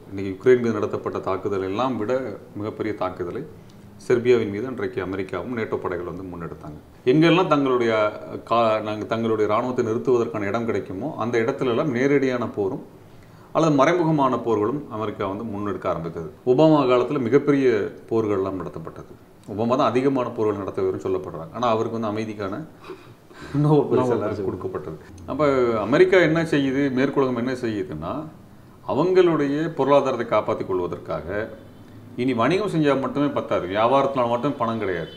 இன்னைக்கு யுக்ரைன் மீது நடத்தப்பட்ட தாக்குதல் எல்லாம் விட மிகப்பெரிய தாக்குதலை செர்பியாவின் மீது அன்றைக்கு அமெரிக்காவும் நேட்டோ படைகள் வந்து முன்னெடுத்தாங்க எங்கெல்லாம் தங்களுடைய கா நாங்கள் தங்களுடைய இராணுவத்தை நிறுத்துவதற்கான இடம் கிடைக்குமோ அந்த இடத்துல எல்லாம் நேரடியான போரும் அல்லது மறைமுகமான போர்களும் அமெரிக்கா வந்து முன்னெடுக்க ஆரம்பித்தது ஒபாமா காலத்தில் மிகப்பெரிய போர்கள்லாம் நடத்தப்பட்டது ஒபாமா தான் அதிகமான போர்கள் நடத்தவர்னு சொல்லப்படுறாங்க ஆனால் அவருக்கு வந்து அமைதிக்கான நோபல் பரிசு எல்லாம் கொடுக்கப்பட்டது அப்போ அமெரிக்கா என்ன செய்யுது மேற்குலகம் என்ன செய்யுதுன்னா அவங்களுடைய பொருளாதாரத்தை காப்பாற்றிக் கொள்வதற்காக இனி வணிகம் செஞ்சால் மட்டுமே பத்தாது வியாபாரத்தினால் மட்டும் பணம் கிடையாது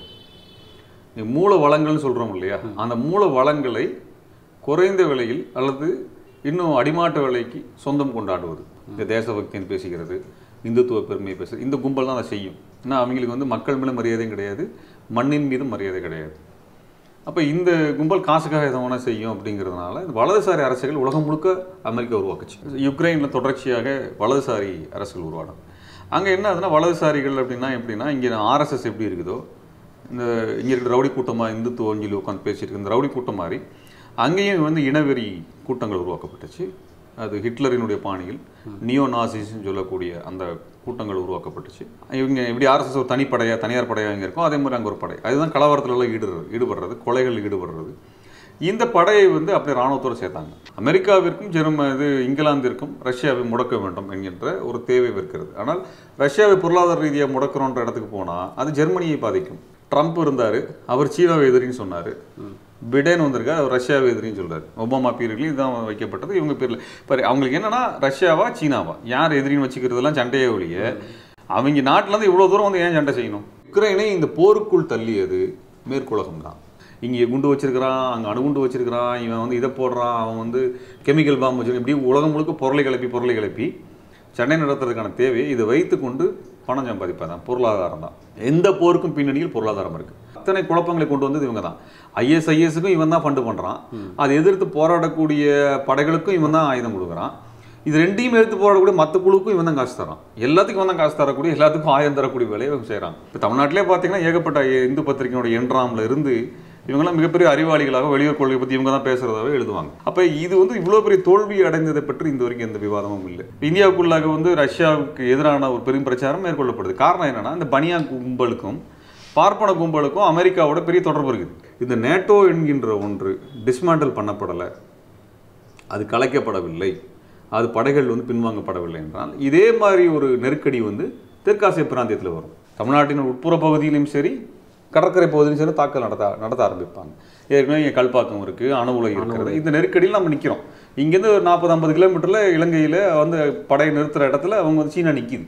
இந்த மூல வளங்கள்னு சொல்கிறோம் இல்லையா அந்த மூல வளங்களை குறைந்த விலையில் அல்லது இன்னும் அடிமாட்ட விலைக்கு சொந்தம் கொண்டாடுவது இந்த தேசபக்தின்னு பேசுகிறது இந்துத்துவ பெருமையை பேசுறது இந்த கும்பல் தான் அதை செய்யும் ஏன்னா அவங்களுக்கு வந்து மக்கள் மேலே மரியாதையும் கிடையாது மண்ணின் மீதும் மரியாதை கிடையாது அப்போ இந்த கும்பல் காசுக்காக எதவான செய்யும் அப்படிங்கிறதுனால இந்த வலதுசாரி அரசுகள் உலகம் முழுக்க அமெரிக்கா உருவாக்குச்சு யுக்ரைனில் தொடர்ச்சியாக வலதுசாரி அரசுகள் உருவாடும் அங்கே என்ன ஆகுதுன்னா வலதுசாரிகள் அப்படின்னா எப்படின்னா இங்கே ஆர்எஸ்எஸ் எப்படி இருக்குதோ இந்த இங்கே இருக்கிற ரவுடி கூட்டமாக இந்துத்துவ வங்கியில் உட்காந்து பேசிட்டு இருக்கு இந்த ரவுடி கூட்டம் மாதிரி அங்கேயும் வந்து இனவெறி கூட்டங்கள் உருவாக்கப்பட்டுச்சு அது ஹிட்லரினுடைய பாணியில் நியோ நாசிஸ்ன்னு சொல்லக்கூடிய அந்த கூட்டங்கள் உருவாக்கப்பட்டுச்சு இவங்க எப்படி ஆர்எஸ்எஸ் ஒரு தனிப்படையா தனியார் படையா இங்கே இருக்கோ அதே மாதிரி அங்கே ஒரு படை அதுதான் கலவரத்துல எல்லாம் ஈடுறது ஈடுபடுறது கொலைகள் ஈடுபடுறது இந்த படையை வந்து அப்படியே இராணுவத்தோடு சேர்த்தாங்க அமெரிக்காவிற்கும் ஜெர்ம இது இங்கிலாந்திற்கும் ரஷ்யாவை முடக்க வேண்டும் என்கின்ற ஒரு தேவை இருக்கிறது ஆனால் ரஷ்யாவை பொருளாதார ரீதியாக முடக்கிறோன்ற இடத்துக்கு போனால் அது ஜெர்மனியை பாதிக்கும் ட்ரம்ப் இருந்தார் அவர் சீனாவை எதிரின்னு சொன்னார் பிடேன் வந்திருக்காரு அவர் ரஷ்யாவை எதிரின்னு சொல்றாரு ஒபாமா பீரியட்லையும் இதுதான் வைக்கப்பட்டது இவங்க பேரில் இப்போ அவங்களுக்கு என்னன்னா ரஷ்யாவா சீனாவா யார் எதிரின்னு வச்சுக்கிறதெல்லாம் சண்டையே ஒழிய அவங்க நாட்டுல இருந்து இவ்வளோ தூரம் வந்து ஏன் சண்டை செய்யணும் உக்ரைனை இந்த போருக்குள் தள்ளியது மேற்குலகம் தான் இங்கே குண்டு வச்சிருக்கிறான் அங்கே அணுகுண்டு வச்சிருக்கிறான் இவன் வந்து இதை போடுறான் அவன் வந்து கெமிக்கல் பாம்பு வச்சிருக்கான் இப்படி உலகம் முழுக்க பொருளை கிளப்பி பொருளை கிளப்பி சண்டை நடத்துறதுக்கான தேவையை இதை வைத்துக்கொண்டு பணம் சம்பாதிப்பதான் பொருளாதாரம் தான் எந்த போருக்கும் பின்னணியில் பொருளாதாரம் இருக்கு அத்தனை குழப்பங்களை கொண்டு வந்தது இவங்க தான் ஐஎஸ்ஐஎஸ்க்கும் இவன் தான் ஃபண்டு பண்றான் அதை எதிர்த்து போராடக்கூடிய படைகளுக்கும் இவன் தான் ஆயுதம் கொடுக்குறான் இது ரெண்டையும் எடுத்து போராடக்கூடிய மற்ற குழுக்கும் இவன் தான் காசு தரான் எல்லாத்துக்கும் இவன் தான் காசு தரக்கூடிய எல்லாத்துக்கும் ஆயுதம் தரக்கூடிய வேலையை இவங்க செய்கிறாங்க இப்போ தமிழ்நாட்டிலே பார்த்தீங்கன்னா ஏகப்பட்ட இந்து பத்திரிகையோட என்ராம்ல இருந்து இவங்கெல்லாம் மிகப்பெரிய அறிவாளிகளாக வெளியூர் கொள்கை பற்றி இவங்க தான் பேசுறதாவே எழுதுவாங்க அப்போ இது வந்து இவ்வளோ பெரிய தோல்வி அடைந்ததை பற்றி இந்த வரைக்கும் எந்த விவாதமும் இல்லை இந்தியாவுக்குள்ளாக வந்து ரஷ்யாவுக்கு எதிரான ஒரு பெரும் பிரச்சாரம் மேற்கொள்ளப்படுது காரணம் என்னன்னா இந்த பனியா கும்பலுக்கும் பார்ப்பன கும்பலுக்கும் அமெரிக்காவோட பெரிய தொடர்பு இருக்குது இந்த நேட்டோ என்கின்ற ஒன்று டிஸ்மேண்டல் பண்ணப்படலை அது கலைக்கப்படவில்லை அது படைகள் வந்து பின்வாங்கப்படவில்லை என்றால் இதே மாதிரி ஒரு நெருக்கடி வந்து தெற்காசிய பிராந்தியத்தில் வரும் தமிழ்நாட்டின் உட்புற பகுதியிலும் சரி கடற்கரை பகுதியிலும் சரி தாக்கல் நடத்த நடத்த ஆரம்பிப்பாங்க ஏற்கனவே இங்கே கல்பாக்கம் இருக்குது அணு உலை இருக்கிறது இந்த நெருக்கடியில் நம்ம நிற்கிறோம் இங்கேருந்து ஒரு நாற்பது ஐம்பது கிலோமீட்டரில் இலங்கையில் வந்து படையை நிறுத்துகிற இடத்துல அவங்க வந்து சீனா நிற்கிது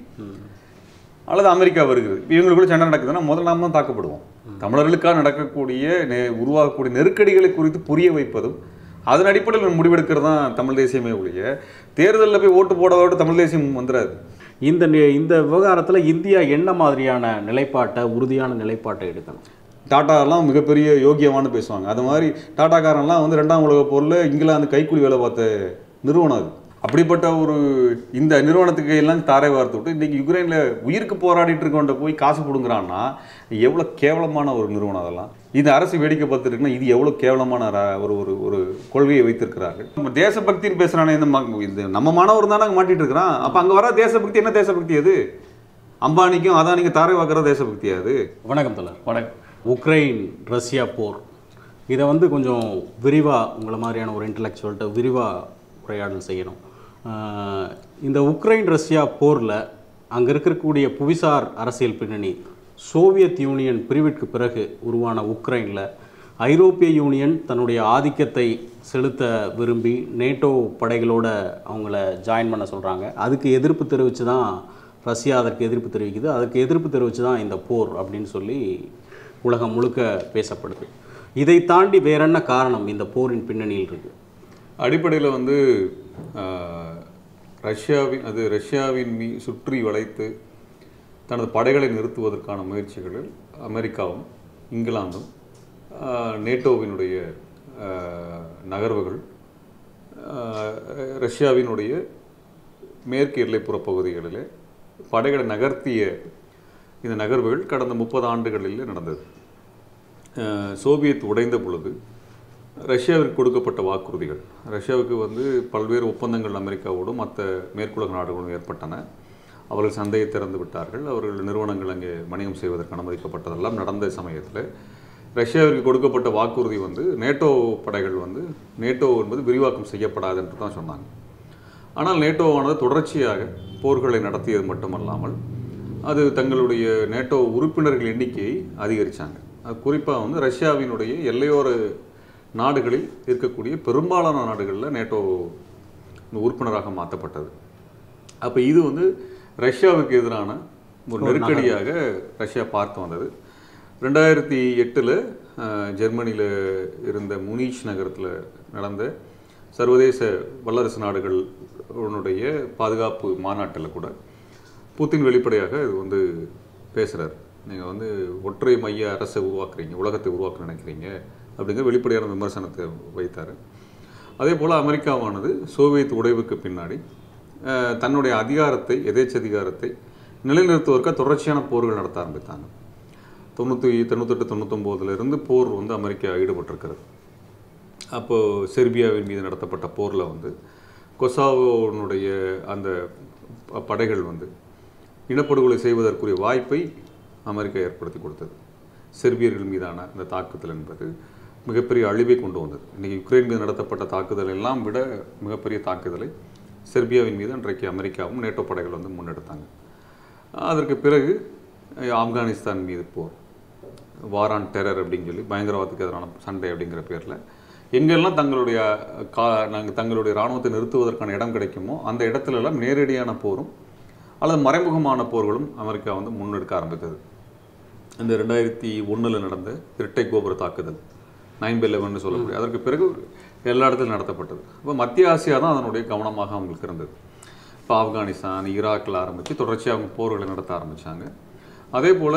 அல்லது அமெரிக்கா வருகிறது இப்ப இவங்களுக்குள்ள சண்டை நடக்குதுன்னா முதல்ல நாம தான் தாக்கப்படுவோம் தமிழர்களுக்காக நடக்கக்கூடிய நெ- உருவாகக்கூடிய நெருக்கடிகளை குறித்து புரிய வைப்பதும் அதன் அடிப்படையில் முடிவெடுக்கிறது தான் தமிழ் தேசியமே ஒழிய தேர்தலில் போய் ஓட்டு போட தமிழ் தேசியம் வந்துடாது இந்த நி- இந்த விவகாரத்தில் இந்தியா என்ன மாதிரியான நிலைப்பாட்டை உறுதியான நிலைப்பாட்டை எடுக்கணும் டாட்டாலாம் மிகப்பெரிய யோகியமானு பேசுவாங்க அது மாதிரி டாட்டாக்காரன்லாம் வந்து ரெண்டாம் உலக போரில் இங்கிலாந்து கைக்கூலி வேலை பார்த்த நிறுவனம் அது அப்படிப்பட்ட ஒரு இந்த நிறுவனத்துக்கு எல்லாம் தாரை வார்த்து விட்டு இன்னைக்கு யுக்ரைனில் உயிருக்கு போராடிட்டு இருக்கவன்ட்ட போய் காசு கொடுக்குறான்னா எவ்வளோ கேவலமான ஒரு நிறுவனம் அதெல்லாம் இது அரசு வேடிக்கை பார்த்துருக்குன்னா இது எவ்வளோ கேவலமான ர- ஒரு ஒரு ஒரு கொள்கையை வைத்திருக்கிறார்கள் நம்ம தேசபக்தின்னு பேசுகிறானே இந்த ம- இந்த நம்ம மாணவர் தானே அங்கே மாட்டிட்டு இருக்கிறான் அப்போ அங்கே வர தேசபக்தி என்ன தேசபக்தி அது அம்பானிக்கும் அதானிக்கும் தாரை வாக்குற தேசபக்தியா அது வணக்கம் தலர் வணக்கம் உக்ரைன் ரஷ்யா போர் இதை வந்து கொஞ்சம் விரிவாக உங்களை மாதிரியான ஒரு இன்டலெக்சுவல்கிட்ட விரிவாக உரையாடல் செய்யணும் ஆஹ் இந்த உக்ரைன் ரஷ்யா போரில் அங்கே இருக்கக்கூடிய புவிசார் அரசியல் பின்னணி சோவியத் யூனியன் பிரிவிற்கு பிறகு உருவான உக்ரைனில் ஐரோப்பிய யூனியன் தன்னுடைய ஆதிக்கத்தை செலுத்த விரும்பி நேட்டோ படைகளோட அவங்கள ஜாயின் பண்ண சொல்கிறாங்க அதுக்கு எதிர்ப்பு தெரிவித்து தான் ரஷ்யா அதற்கு எதிர்ப்பு தெரிவிக்குது அதற்கு எதிர்ப்பு தெரிவித்து தான் இந்த போர் அப்படின்னு சொல்லி உலகம் முழுக்க பேசப்படுது இதை தாண்டி வேற என்ன காரணம் இந்த போரின் பின்னணியில் இருக்கு அடிப்படையில் வந்து ஆஹ், ரஷ்யாவின் அது ரஷ்யாவின் மீ சுற்றி வளைத்து தனது படைகளை நிறுத்துவதற்கான முயற்சிகளில் அமெரிக்காவும் இங்கிலாந்தும் ஆஹ், நேட்டோவினுடைய ஆஹ், நகர்வுகள் ஆஹ், ரஷ்யாவினுடைய மேற்கு எல்லைப்புற பகுதிகளிலே படைகளை நகர்த்திய இந்த நகர்வுகள் கடந்த முப்பது ஆண்டுகளில் நடந்தது அஹ் சோவியத் உடைந்த பொழுது ரஷ்யாவிற்கு கொடுக்கப்பட்ட வாக்குறுதிகள் ரஷ்யாவுக்கு வந்து பல்வேறு ஒப்பந்தங்கள் அமெரிக்காவோடும் மற்ற மேற்குலக நாடுகளோடும் ஏற்பட்டன அவர்கள் சந்தையை திறந்து விட்டார்கள் அவர்கள் நிறுவனங்கள் அங்கே வணிகம் செய்வதற்கு அனுமதிக்கப்பட்டதெல்லாம் நடந்த சமயத்தில் ரஷ்யாவிற்கு கொடுக்கப்பட்ட வாக்குறுதி வந்து நேட்டோ படைகள் வந்து நேட்டோ என்பது விரிவாக்கம் செய்யப்படாது என்று தான் சொன்னாங்க ஆனால் நேட்டோவானது தொடர்ச்சியாக போர்களை நடத்தியது மட்டுமல்லாமல் அது தங்களுடைய நேட்டோ உறுப்பினர்கள் எண்ணிக்கையை அதிகரித்தாங்க அது குறிப்பாக வந்து ரஷ்யாவினுடைய எல்லையோர நாடுகளில் இருக்கக்கூடிய பெரும்பாலான நாடுகளில் நேட்டோ உறுப்பினராக மாற்றப்பட்டது அப்போ இது வந்து ரஷ்யாவுக்கு எதிரான ஒரு நெருக்கடியாக ரஷ்யா பார்த்து வந்தது ரெண்டாயிரத்தி எட்டில் ஜெர்மனியில் இருந்த முனீச் நகரத்தில் நடந்த சர்வதேச வல்லரசு நாடுகளுடைய பாதுகாப்பு மாநாட்டில் கூட புத்தின் வெளிப்படையாக இது வந்து பேசுகிறார் நீங்கள் வந்து ஒற்றை மைய அரசை உருவாக்குறீங்க உலகத்தை உருவாக்க நினைக்கிறீங்க அப்படிங்கிற வெளிப்படையான விமர்சனத்தை வைத்தார் அதே போல் அமெரிக்காவானது சோவியத் உடைவுக்கு பின்னாடி அஹ், தன்னுடைய அதிகாரத்தை எதேச்சதிகாரத்தை நிலைநிறுத்துவதற்காக தொடர்ச்சியான போர்கள் நடத்த ஆரம்பித்தாங்க தொண்ணூற்றி தொண்ணூத்தெட்டு தொண்ணூத்தொம்போதுல இருந்து போர் வந்து அமெரிக்கா ஈடுபட்டிருக்கிறது அப்போது செர்பியாவின் மீது நடத்தப்பட்ட போரில் வந்து கொசாவோனுடைய அந்த ப- படைகள் வந்து இனப்படுகொலை செய்வதற்குரிய வாய்ப்பை அமெரிக்கா ஏற்படுத்தி கொடுத்தது செர்பியர்கள் மீதான அந்த தாக்குதல் என்பது மிகப்பெரிய அழிவை கொண்டு வந்தது இன்றைக்கி யுக்ரைன் மீது நடத்தப்பட்ட தாக்குதல் எல்லாம் விட மிகப்பெரிய தாக்குதலை செர்பியாவின் மீது அன்றைக்கு அமெரிக்காவும் நேட்டோ படைகள் வந்து முன்னெடுத்தாங்க அதற்கு பிறகு அஹ், ஆப்கானிஸ்தான் மீது போர் வார் ஆன் டெரர் அப்படின்னு சொல்லி பயங்கரவாதத்துக்கு எதிரான சண்டை அப்படிங்கிற பேரில் எங்கெல்லாம் தங்களுடைய கா நாங்கள் தங்களுடைய இராணுவத்தை நிறுத்துவதற்கான இடம் கிடைக்குமோ அந்த இடத்துல எல்லாம் நேரடியான போரும் அல்லது மறைமுகமான போர்களும் அமெரிக்கா வந்து முன்னெடுக்க ஆரம்பித்தது இந்த ரெண்டாயிரத்தி ஒண்ணுல நடந்த இரட்டை கோபுர தாக்குதல் நைன் பை லெவன் சொல்லக்கூடிய அதற்கு பிறகு எல்லா இடத்திலும் நடத்தப்பட்டது அப்போ மத்திய ஆசியா தான் அதனுடைய கவனமாக அவங்களுக்கு இருந்தது இப்போ ஆப்கானிஸ்தான் ஈராக்கில் ஆரம்பித்து தொடர்ச்சியாக அவங்க போர்களை நடத்த ஆரம்பிச்சாங்க அதே போல்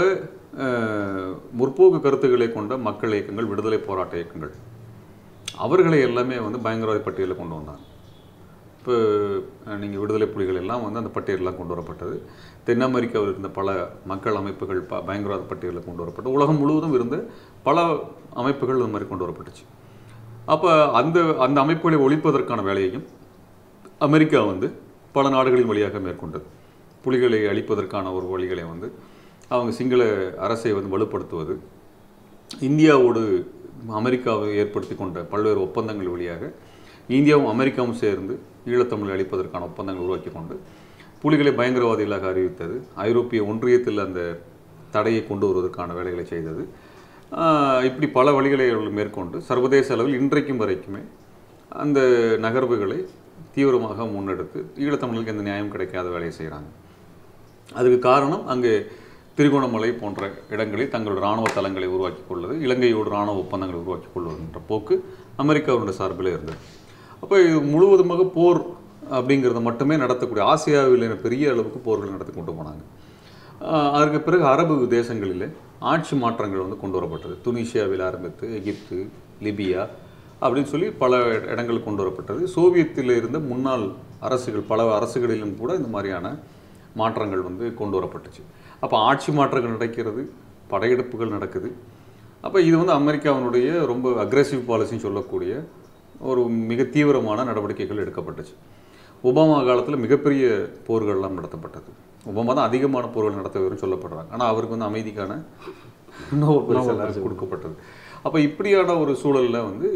முற்போக்கு கருத்துக்களை கொண்ட மக்கள் இயக்கங்கள் விடுதலை போராட்ட இயக்கங்கள் அவர்களை எல்லாமே வந்து பயங்கரவாத பட்டியலில் கொண்டு வந்தாங்க இப்போ நீங்கள் விடுதலை புலிகள் எல்லாம் வந்து அந்த பட்டியலெலாம் கொண்டு வரப்பட்டது தென் அமெரிக்காவில் இருந்த பல மக்கள் அமைப்புகள் ப பயங்கரவாத பட்டியலில் கொண்டு வரப்பட்டு உலகம் முழுவதும் இருந்த பல அமைப்புகள் இந்த மாதிரி கொண்டு வரப்பட்டுச்சு அப்போ அந்த அந்த அமைப்புகளை ஒழிப்பதற்கான வேலையையும் அமெரிக்கா வந்து பல நாடுகளின் வழியாக மேற்கொண்டது புலிகளை அழிப்பதற்கான ஒரு வழிகளை வந்து அவங்க சிங்கள அரசை வந்து வலுப்படுத்துவது இந்தியாவோடு அமெரிக்காவை ஏற்படுத்தி கொண்ட பல்வேறு ஒப்பந்தங்கள் வழியாக இந்தியாவும் அமெரிக்காவும் சேர்ந்து ஈழத்தமிழை அளிப்பதற்கான ஒப்பந்தங்கள் உருவாக்கி கொண்டு புலிகளை பயங்கரவாதிகளாக அறிவித்தது ஐரோப்பிய ஒன்றியத்தில் அந்த தடையை கொண்டு வருவதற்கான வேலைகளை செய்தது ஆஹ் இப்படி பல வழிகளை அவர்கள் மேற்கொண்டு சர்வதேச அளவில் இன்றைக்கும் வரைக்குமே அந்த நகர்வுகளை தீவிரமாக முன்னெடுத்து ஈழத்தமிழர்களுக்கு எந்த நியாயம் கிடைக்காத வேலையை செய்கிறாங்க அதுக்கு காரணம் அங்கே திருகோணமலை போன்ற இடங்களில் தங்களோட இராணுவ தளங்களை உருவாக்கி கொள்வது இலங்கையோடு இராணுவ ஒப்பந்தங்களை உருவாக்கி கொள்வது என்ற போக்கு அமெரிக்காவுடைய சார்பில் இருந்தது அப்போ இது முழுவதுமாக போர் அப்படிங்கிறத மட்டுமே நடத்தக்கூடிய ஆசியாவில் பெரிய அளவுக்கு போர்கள் நடத்தி கொண்டு போனாங்க ஆஹ் அதற்கு பிறகு அரபு தேசங்களில் ஆட்சி மாற்றங்கள் வந்து கொண்டு வரப்பட்டது துனிஷியாவில் ஆரம்பித்து எகிப்து லிபியா அப்படின்னு சொல்லி பல இடங்கள் கொண்டு வரப்பட்டது சோவியத்தில் இருந்த முன்னாள் அரசுகள் பல அரசுகளிலும் கூட இந்த மாதிரியான மாற்றங்கள் வந்து கொண்டு வரப்பட்டுச்சு அப்போ ஆட்சி மாற்றங்கள் நடக்கிறது படையெடுப்புகள் நடக்குது அப்போ இது வந்து அமெரிக்காவினுடைய ரொம்ப அக்ரெசிவ் பாலிசின்னு சொல்லக்கூடிய ஒரு மிக தீவிரமான நடவடிக்கைகள் எடுக்கப்பட்டுச்சு ஒபாமா காலத்தில் மிகப்பெரிய போர்கள்லாம் நடத்தப்பட்டது ஒபாமா தான் அதிகமான போர்கள் நடத்தவரும் சொல்லப்படுறாங்க ஆனால் அவருக்கு வந்து அமைதிக்கான நோபல் பரிசு எல்லாருக்கும் கொடுக்கப்பட்டது அப்போ இப்படியான ஒரு சூழல்ல வந்து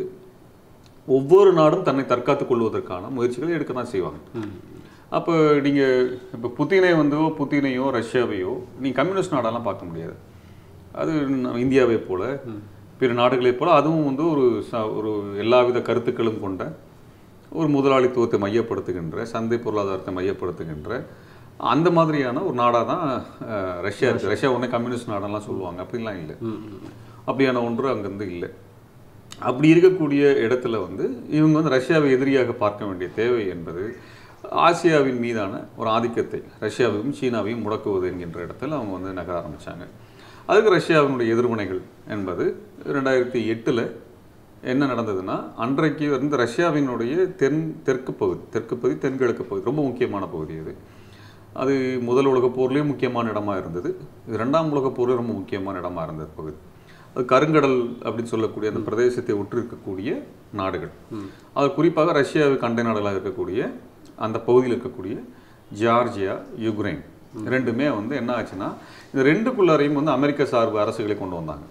ஒவ்வொரு நாடும் தன்னை தற்காத்துக் கொள்வதற்கான முயற்சிகளை எடுக்க தான் செய்வாங்க அப்போ நீங்கள் இப்போ புத்தினை வந்தோ புத்தினையோ ரஷ்யாவையோ நீங்கள் கம்யூனிஸ்ட் நாடெல்லாம் பார்க்க முடியாது அது நம்ம இந்தியாவை போல பிற நாடுகளைப் போல அதுவும் வந்து ஒரு ச ஒரு எல்லாவித கருத்துக்களும் கொண்ட ஒரு முதலாளித்துவத்தை மையப்படுத்துகின்ற சந்தை பொருளாதாரத்தை மையப்படுத்துகின்ற அந்த மாதிரியான ஒரு நாடாக தான் அஹ், ரஷ்யா இருக்குது ரஷ்யா உடனே கம்யூனிஸ்ட் நாடெல்லாம் சொல்லுவாங்க அப்படிலாம் இல்லை அப்படியான ஒன்று அங்கேருந்து இல்லை அப்படி இருக்கக்கூடிய இடத்துல வந்து இவங்க வந்து ரஷ்யாவை எதிரியாக பார்க்க வேண்டிய தேவை என்பது ஆசியாவின் மீதான ஒரு ஆதிக்கத்தை ரஷ்யாவையும் சீனாவையும் முடக்குவது என்கின்ற இடத்துல அவங்க வந்து நகர ஆரம்பிச்சாங்க அதுக்கு ரஷ்யாவினுடைய எதிர்வினைகள் என்பது ரெண்டாயிரத்தி எட்டில் என்ன நடந்ததுன்னா அன்றைக்கு வந்து ரஷ்யாவினுடைய தென் தெற்கு பகுதி தெற்கு பகுதி தென்கிழக்கு பகுதி ரொம்ப முக்கியமான பகுதி அது அது முதல் உலகப் போர்லேயும் முக்கியமான இடமா இருந்தது இது ரெண்டாம் உலகப் போர்லேயும் ரொம்ப முக்கியமான இடமா இருந்தது பகுதி அது கருங்கடல் அப்படின்னு சொல்லக்கூடிய அந்த பிரதேசத்தை ஒற்றி இருக்கக்கூடிய நாடுகள் அது குறிப்பாக ரஷ்யாவுக்கு அண்டை நாடுகளாக இருக்கக்கூடிய அந்த பகுதியில் இருக்கக்கூடிய ஜார்ஜியா யுக்ரைன் ரெண்டுமே வந்து என்ன ஆச்சுன்னா இந்த ரெண்டுக்குள்ளாரையும் வந்து அமெரிக்க சார்பு அரசுகளை கொண்டு வந்தாங்க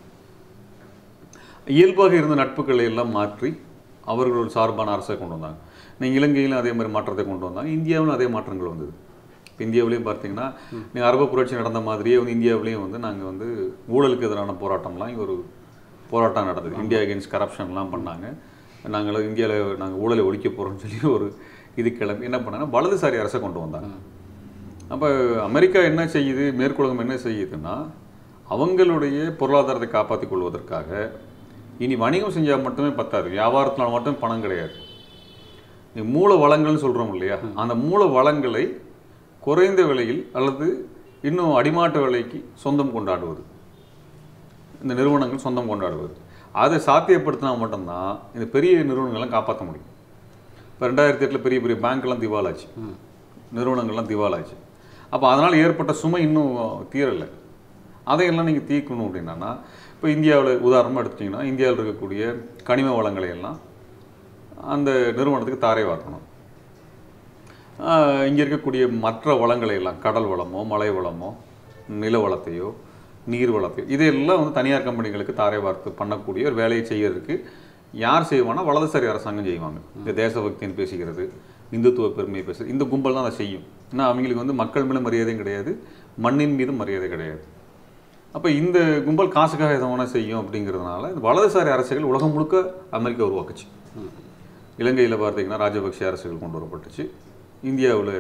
இயல்பாக இருந்த நட்புகளை எல்லாம் மாற்றி அவர்களோட சார்பான அரசை கொண்டு வந்தாங்க நீங்கள் இலங்கையிலும் அதே மாதிரி மாற்றத்தை கொண்டு வந்தாங்க இந்தியாவிலும் அதே மாற்றங்கள் வந்தது இப்போ இந்தியாவிலையும் பார்த்தீங்கன்னா நீங்கள் அரபு புரட்சி நடந்த மாதிரியே வந்து இந்தியாவிலையும் வந்து நாங்கள் வந்து ஊழலுக்கு எதிரான போராட்டம்லாம் இங்க ஒரு போராட்டம் நடந்தது இந்தியா அகேன்ஸ்ட் கரப்ஷன்லாம் பண்ணாங்க நாங்கள் இந்தியாவில் நாங்கள் ஊழலை ஒழிக்க போகிறோம்னு சொல்லி ஒரு இது கிளம்பி என்ன பண்ணாங்கன்னா வலதுசாரி அரசை கொண்டு வந்தாங்க அப்போ அமெரிக்கா என்ன செய்யுது மேற்குலகம் என்ன செய்யுதுன்னா அவங்களுடைய பொருளாதாரத்தை காப்பாற்றிக் கொள்வதற்காக இனி வணிகம் செஞ்சால் மட்டுமே பத்தாது வியாபாரத்தினால் மட்டும் பணம் கிடையாது நீ மூல வளங்கள்னு சொல்கிறோம் இல்லையா அந்த மூல வளங்களை குறைந்த விலையில் அல்லது இன்னும் அடிமாட்டு விலைக்கு சொந்தம் கொண்டாடுவது இந்த நிறுவனங்கள் சொந்தம் கொண்டாடுவது அதை சாத்தியப்படுத்தினா மட்டும்தான் இந்த பெரிய நிறுவனங்கள்லாம் காப்பாற்ற முடியும் இப்போ ரெண்டாயிரத்தி எட்டில் பெரிய பெரிய பேங்க்லாம் திவாலாச்சு நிறுவனங்கள்லாம் திவாலாச்சு அப்போ அதனால் ஏற்பட்ட சுமை இன்னும் தீரலை அதையெல்லாம் நீங்கள் தீர்க்கணும் அப்படின்னா இப்போ இந்தியாவில் உதாரணமாக எடுத்துட்டிங்கன்னா இந்தியாவில் இருக்கக்கூடிய கனிம வளங்களை எல்லாம் அந்த நிறுவனத்துக்கு தாரை வார்க்கணும் இங்கே இருக்கக்கூடிய மற்ற வளங்களை எல்லாம் கடல் வளமோ மலை வளமோ நில வளத்தையோ நீர் வளத்தையோ இதையெல்லாம் வந்து தனியார் கம்பெனிகளுக்கு தாரை வார்த்து பண்ணக்கூடிய ஒரு வேலையை செய்யறதுக்கு யார் செய்வானா வலதுசாரி அரசாங்கம் செய்வாங்க இந்த தேசபக்தின்னு பேசுகிறது இந்துத்துவ பெருமையை பேசுறது இந்த கும்பல் தான் அதை செய்யும் ஏன்னா அவங்களுக்கு வந்து மக்கள் மேலே மரியாதையும் கிடையாது மண்ணின் மீதும் மரியாதை கிடையாது அப்போ இந்த கும்பல் காசுக்காக எதவான செய்யும் அப்படிங்கிறதுனால இந்த வலதுசாரி அரசுகள் உலகம் முழுக்க அமெரிக்கா உருவாக்குச்சு இலங்கையில் பார்த்தீங்கன்னா ராஜபக்ஷ அரசுகள் கொண்டு வரப்பட்டுச்சு இந்தியாவில்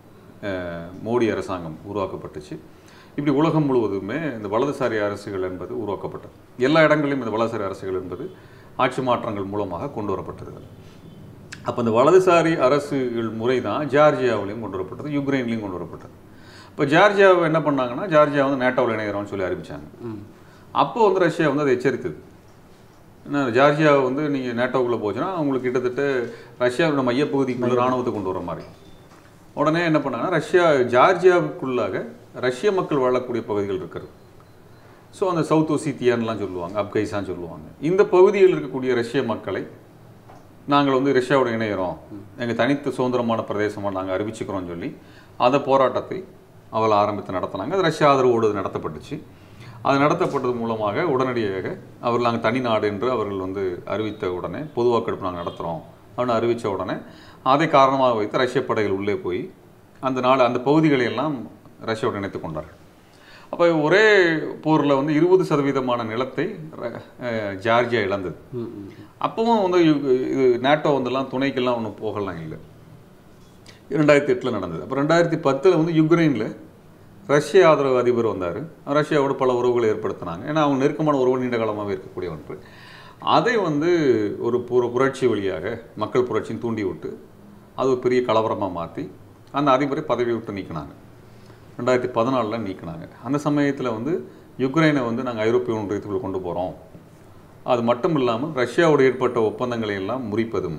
மோடி அரசாங்கம் உருவாக்கப்பட்டுச்சு இப்படி உலகம் முழுவதுமே இந்த வலதுசாரி அரசுகள் என்பது உருவாக்கப்பட்டது எல்லா இடங்களிலும் இந்த வலதுசாரி அரசுகள் என்பது ஆட்சி மாற்றங்கள் மூலமாக கொண்டு வரப்பட்டது அப்போ இந்த வலதுசாரி அரசுகள் முறை தான் ஜார்ஜியாவிலையும் கொண்டு வரப்பட்டது யுக்ரைன்லையும் கொண்டு வரப்பட்டது இப்போ ஜார்ஜியாவை என்ன பண்ணாங்கன்னா ஜார்ஜியா வந்து நேட்டோவில் இணைகிறோம்னு சொல்லி அறிவிச்சாங்க அப்போ வந்து ரஷ்யா வந்து அதை எச்சரித்தது என்ன ஜார்ஜியா வந்து நீங்கள் நேட்டோக்குள்ளே போச்சுன்னா உங்களுக்கு கிட்டத்தட்ட ரஷ்யாவோட மையப்பகுதிக்குள்ள ராணுவத்தை கொண்டு வர மாதிரி உடனே என்ன பண்ணாங்கன்னா ரஷ்யா ஜார்ஜியாவுக்குள்ளாக ரஷ்ய மக்கள் வாழக்கூடிய பகுதிகள் இருக்கிறது ஸோ அந்த சவுத் ஒசித்தியான்லாம் சொல்லுவாங்க அப்கைசான்னு சொல்லுவாங்க இந்த பகுதியில் இருக்கக்கூடிய ரஷ்ய மக்களை நாங்கள் வந்து ரஷ்யாவோட இணைகிறோம் எங்கள் தனித்து சுதந்திரமான பிரதேசமாக நாங்கள் அறிவிச்சுக்கிறோம்னு சொல்லி அந்த போராட்டத்தை அவள் ஆரம்பித்து நடத்தினாங்க அது ரஷ்யா ஆதரவோடு அது நடத்தப்பட்டுச்சு அது நடத்தப்பட்டது மூலமாக உடனடியாக அவர்கள் நாங்கள் தனி நாடு என்று அவர்கள் வந்து அறிவித்த உடனே பொது வாக்கெடுப்பு நாங்கள் நடத்துகிறோம் அப்படின்னு அறிவித்த உடனே அதை காரணமாக வைத்து ரஷ்ய படைகள் உள்ளே போய் அந்த நாடு அந்த பகுதிகளை எல்லாம் ரஷ்யாவோடு இணைத்து கொண்டார்கள் அப்போ ஒரே போரில் வந்து இருபது சதவீதமான நிலத்தை ர- அஹ் ஜார்ஜியா இழந்தது அப்பவும் வந்து யு- இது நேட்டோ வந்துலாம் துணைக்கெல்லாம் ஒன்றும் போகலாம் இல்லை ரெண்டாயிரத்தி எட்டில் நடந்தது அப்போ ரெண்டாயிரத்தி பத்தில் வந்து யுக்ரைனில் ரஷ்ய ஆதரவு அதிபர் வந்தார் ரஷ்யாவோட பல உறவுகளை ஏற்படுத்தினாங்க ஏன்னா அவங்க நெருக்கமான உறவு நீண்ட காலமாகவே இருக்கக்கூடிய ஒன்று அதை வந்து ஒரு புர புரட்சி வழியாக மக்கள் புரட்சின்னு தூண்டி விட்டு அது ஒரு பெரிய கலவரமாக மாற்றி அந்த அதிபரை பதவி விட்டு நீக்கினாங்க ரெண்டாயிரத்தி பதினாலில் நீக்கினாங்க அந்த சமயத்தில் வந்து யுக்ரைனை வந்து நாங்கள் ஐரோப்பிய ஒன்றியத்துக்குள்ள கொண்டு போகிறோம் அது மட்டும் இல்லாமல் ரஷ்யாவோடு ஏற்பட்ட ஒப்பந்தங்களை எல்லாம் முறிப்பதும்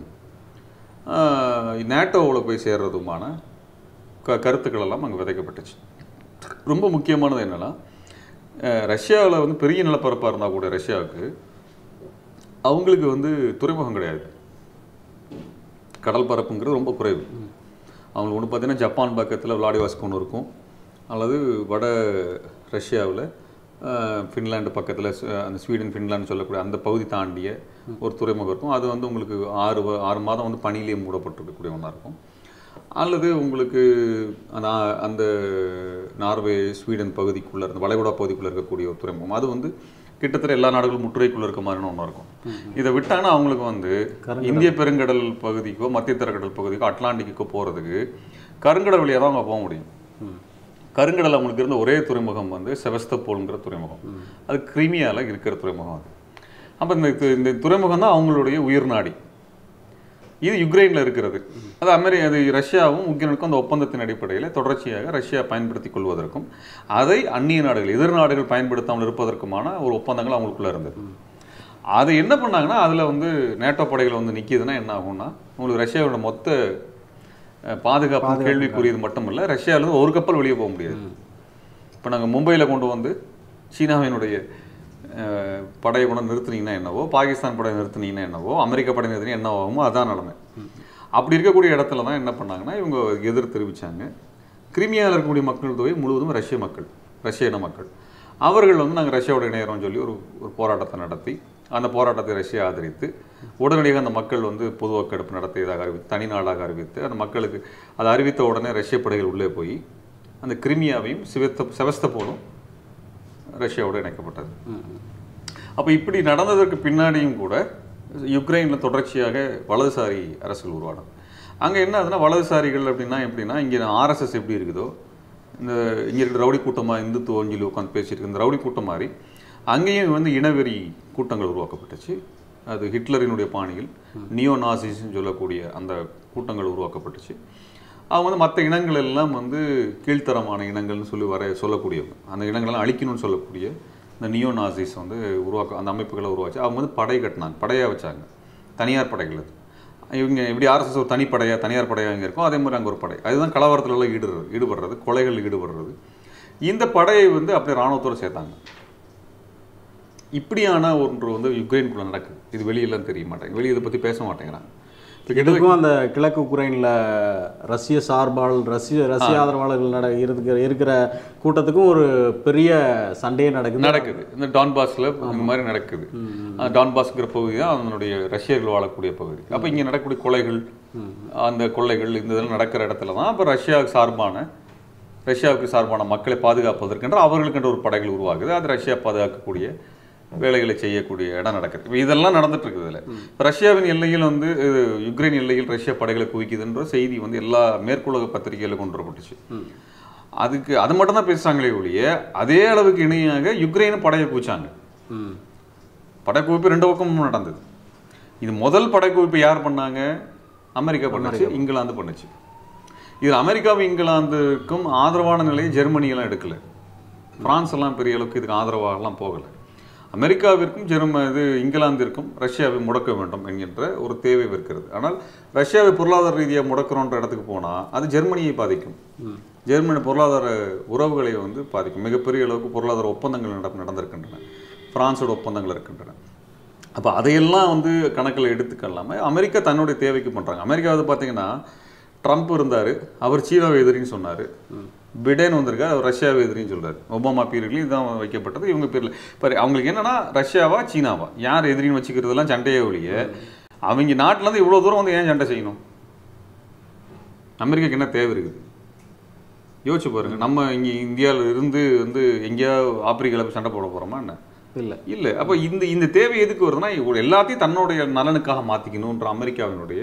நேட்டோவில் போய் சேர்றதுமான க கருத்துக்கள் எல்லாம் அங்கே விதைக்கப்பட்டுச்சு ரொம்ப முக்கியமானது என்னென்னா ரஷ்யாவில் வந்து பெரிய நிலப்பரப்பாக இருந்தால் கூட ரஷ்யாவுக்கு அவங்களுக்கு வந்து துறைமுகம் கிடையாது கடல் பரப்புங்கிறது ரொம்ப குறைவு அவங்களுக்கு ஒன்று பார்த்தீங்கன்னா ஜப்பான் பக்கத்தில் விளாடிவாஸ்க் ஒன்று இருக்கும் அல்லது வட ரஷ்யாவில் ஃபின்லாண்டு பக்கத்தில் அந்த ஸ்வீடன் ஃபின்லாந்து சொல்லக்கூடிய அந்த பகுதி தாண்டிய ஒரு துறைமுகம் இருக்கும் அது வந்து உங்களுக்கு ஆறு வ- ஆறு மாதம் வந்து பனியிலேயே மூடப்பட்டிருக்கக்கூடிய ஒன்றா இருக்கும் அல்லது உங்களுக்கு அந்த அந்த நார்வே ஸ்வீடன் பகுதிக்குள்ளே இருந்த வளைகுடா பகுதிக்குள்ளே இருக்கக்கூடிய ஒரு துறைமுகம் அது வந்து கிட்டத்தட்ட எல்லா நாடுகளும் முற்றுகைக்குள்ளே இருக்க மாதிரியான ஒன்றா இருக்கும் இதை விட்டாங்கன்னா அவங்களுக்கு வந்து இந்திய பெருங்கடல் பகுதிக்கோ மத்திய தரக்கடல் பகுதிக்கோ அட்லாண்டிக்கோ போகிறதுக்கு கருங்கடல் வழியாக தான் அவங்க போக முடியும் கருங்கடல் அவங்களுக்கு இருந்த ஒரே துறைமுகம் வந்து செவஸ்தப்போல்ங்கிற துறைமுகம் அது கிரிமியால இருக்கிற துறைமுகம் அது அப்போ இந்த து- இந்த துறைமுகம் தான் அவங்களுடைய உயிர் நாடி இது யுக்ரைனில் இருக்கிறது அது அமெரி அது ரஷ்யாவும் உக்ரைனுக்கும் அந்த ஒப்பந்தத்தின் அடிப்படையில் தொடர்ச்சியாக ரஷ்யா பயன்படுத்திக் கொள்வதற்கும் அதை அந்நிய நாடுகள் எதிர் நாடுகள் பயன்படுத்தாமல் இருப்பதற்குமான ஒரு ஒப்பந்தங்கள் அவங்களுக்குள்ள இருந்தது அதை என்ன பண்ணாங்கன்னா அதில் வந்து நேட்டோ படைகள் வந்து நிற்கிதுன்னா என்ன ஆகும்னா உங்களுக்கு ரஷ்யாவோட மொத்த அஹ், பாதுகாப்பு கேள்விக்குரியது மட்டும் இல்லை ரஷ்யாவிலேருந்து ஒரு கப்பல் வெளியே போக முடியாது இப்போ நாங்கள் மும்பையில் கொண்டு வந்து சீனாவினுடைய அஹ், படையை கொண்டு வந்து நிறுத்துனீங்கன்னா என்னவோ பாகிஸ்தான் படையை நிறுத்துனீங்கன்னா என்னவோ அமெரிக்க படை நிறுத்தினா என்ன ஆகுமோ அதான் நிலைமை அப்படி இருக்கக்கூடிய இடத்துல தான் என்ன பண்ணாங்கன்னா இவங்க எதிர் தெரிவிச்சாங்க கிரிமியாவில் இருக்கக்கூடிய மக்கள் தொகை முழுவதும் ரஷ்ய மக்கள் ரஷ்ய இன மக்கள் அவர்கள் வந்து நாங்கள் ரஷ்யாவோட இணையறோம்னு சொல்லி ஒரு ஒரு போராட்டத்தை நடத்தி அந்த போராட்டத்தை ரஷ்யா ஆதரித்து உடனடியாக அந்த மக்கள் வந்து பொது வாக்கெடுப்பு நடத்தியதாக அறிவித்து தனி நாடாக அறிவித்து அந்த மக்களுக்கு அதை அறிவித்த உடனே ரஷ்ய படைகள் உள்ளே போய் அந்த கிரிமியாவையும் சிவத்த செவஸ்தபோலும் ரஷ்யாவோடு இணைக்கப்பட்டது அப்போ இப்படி நடந்ததற்கு பின்னாடியும் கூட யுக்ரைனில் தொடர்ச்சியாக வலதுசாரி அரசுகள் உருவானது அங்கே என்ன ஆகுதுன்னா வலதுசாரிகள் அப்படின்னா எப்படின்னா இங்கே ஆர்எஸ்எஸ் எப்படி இருக்குதோ இந்த இங்கே இருக்கிற ரவுடி கூட்டமாக இந்துத்துவம் சொல்லி உட்காந்து பேசிட்டு இந்த ரவுடி கூட்டம் மாதிரி அங்கேயும் வந்து இனவெறி கூட்டங்கள் உருவாக்கப்பட்டுச்சு அது ஹிட்லரினுடைய பாணியில் நியோ நாசிஸ்ன்னு சொல்லக்கூடிய அந்த கூட்டங்கள் உருவாக்கப்பட்டுச்சு அவங்க வந்து மற்ற இனங்கள் எல்லாம் வந்து கீழ்த்தரமான இனங்கள்னு சொல்லி வர சொல்லக்கூடியவங்க அந்த இனங்களெல்லாம் அழிக்கணும்னு சொல்லக்கூடிய இந்த நியோ நாசிஸ் வந்து உருவாக்க அந்த அமைப்புகளை உருவாச்சு அவங்க வந்து படை கட்டினாங்க படையாக வச்சாங்க தனியார் படைகள் அது இவங்க எப்படி ஆர்எஸ்எஸ் ஒரு தனிப்படையா தனியார் படையாக இங்கே இருக்கும் அதே மாதிரி அங்கே ஒரு படை அதுதான் கலவரத்துல எல்லாம் ஈடுறது ஈடுபடுறது கொலைகள் ஈடுபடுறது இந்த படையை வந்து அப்படியே இராணுவத்தோடு சேர்த்தாங்க இப்படியான ஒன்று வந்து யுக்ரைனுக்குள்ள நடக்குது இது வெளியெல்லாம் தெரிய மாட்டேங்குது வெளியே இதை பற்றி பேச மாட்டேங்கிறாங்க இப்ப கிட்டத்தட்ட இதுக்கும் அந்த கிழக்கு உக்ரைனில் ரஷ்ய சார்பால் ரஷ்ய ரஷ்ய ஆதரவாளர்கள் நட இருக்கிற இருக்கிற கூட்டத்துக்கும் ஒரு பெரிய சண்டையே நடக்குது நடக்குது இந்த டான்பாஸ்ல இந்த மாதிரி நடக்குது அந்த டான்பாஸ்ங்கிற பகுதி தான் அதனுடைய ரஷ்யர்கள் வாழக்கூடிய பகுதி அப்போ இங்கே நடக்கக்கூடிய கொலைகள் அந்த கொள்ளைகள் இந்த இதெல்லாம் நடக்கிற இடத்துல தான் அப்போ ரஷ்யாவுக்கு சார்பான ரஷ்யாவுக்கு சார்பான மக்களை பாதுகாப்பதற்கென்ற அவர்களுக்கென்ற ஒரு படைகள் உருவாகுது அது ரஷ்யா பாதுகாக்கக்கூடிய வேலைகளை செய்யக்கூடிய இடம் நடக்குது இப்போ இதெல்லாம் நடந்துட்டு இருக்குது இதில் இப்போ ரஷ்யாவின் எல்லையில் வந்து இது யுக்ரைன் எல்லையில் ரஷ்யா படைகளை குவிக்குதுன்ற செய்தி வந்து எல்லா மேற்குலக பத்திரிகையில் கொண்டு வரப்பட்டுச்சு அதுக்கு அது மட்டும் தான் பேசுறாங்களே ஒழிய அதே அளவுக்கு இணையாக யுக்ரைனை படையை குவிச்சாங்க ம் படைக்குவிப்பு ரெண்டு பக்கமும் நடந்தது இது முதல் படைக்குவிப்பு யார் பண்ணாங்க அமெரிக்கா பண்ணுச்சு இங்கிலாந்து பண்ணுச்சு இது அமெரிக்காவும் இங்கிலாந்துக்கும் ஆதரவான நிலையை ஜெர்மனி எல்லாம் எடுக்கல பிரான்ஸ் எல்லாம் பெரிய அளவுக்கு இதுக்கு ஆதரவாகலாம் போகல அமெரிக்காவிற்கும் ஜெர்ம இது இங்கிலாந்திற்கும் ரஷ்யாவை முடக்க வேண்டும் என்கின்ற ஒரு தேவை இருக்கிறது ஆனால் ரஷ்யாவை பொருளாதார ரீதியாக முடக்கிறோன்ற இடத்துக்கு போனால் அது ஜெர்மனியை பாதிக்கும் ஜெர்மனி பொருளாதார உறவுகளை வந்து பாதிக்கும் மிகப்பெரிய அளவுக்கு பொருளாதார ஒப்பந்தங்கள் நட நடந்திருக்கின்றன பிரான்ஸோட ஒப்பந்தங்கள் இருக்கின்றன அப்போ அதையெல்லாம் வந்து கணக்கில் எடுத்துக்கலாம அமெரிக்கா தன்னுடைய தேவைக்கு பண்ணுறாங்க அமெரிக்கா வந்து பார்த்தீங்கன்னா ட்ரம்ப் இருந்தார் அவர் சீனாவை எதிரின்னு சொன்னார் பிடேன் வந்திருக்காரு அவர் ரஷ்யாவை எதிரின்னு சொல்றாரு ஒபாமா பீரியட்லையும் இதுதான் வைக்கப்பட்டது இவங்க பேரில் இப்போ அவங்களுக்கு என்னன்னா ரஷ்யாவா சீனாவா யார் எதிரின்னு வச்சுக்கிறதெல்லாம் சண்டையே ஒழிய அவங்க நாட்டிலேருந்து இவ்வளோ தூரம் வந்து ஏன் சண்டை செய்யணும் அமெரிக்காக்கு என்ன தேவை இருக்குது யோசிச்சு பாருங்க நம்ம இங்கே இந்தியாவில் இருந்து வந்து எங்கேயாவது ஆப்பிரிக்காவில் போய் சண்டை போட போகிறோமா என்ன இல்லை இல்லை அப்போ இந்த இந்த தேவை எதுக்கு வருதுன்னா இவங்க எல்லாத்தையும் தன்னுடைய நலனுக்காக மாற்றிக்கணுன்ற அமெரிக்காவினுடைய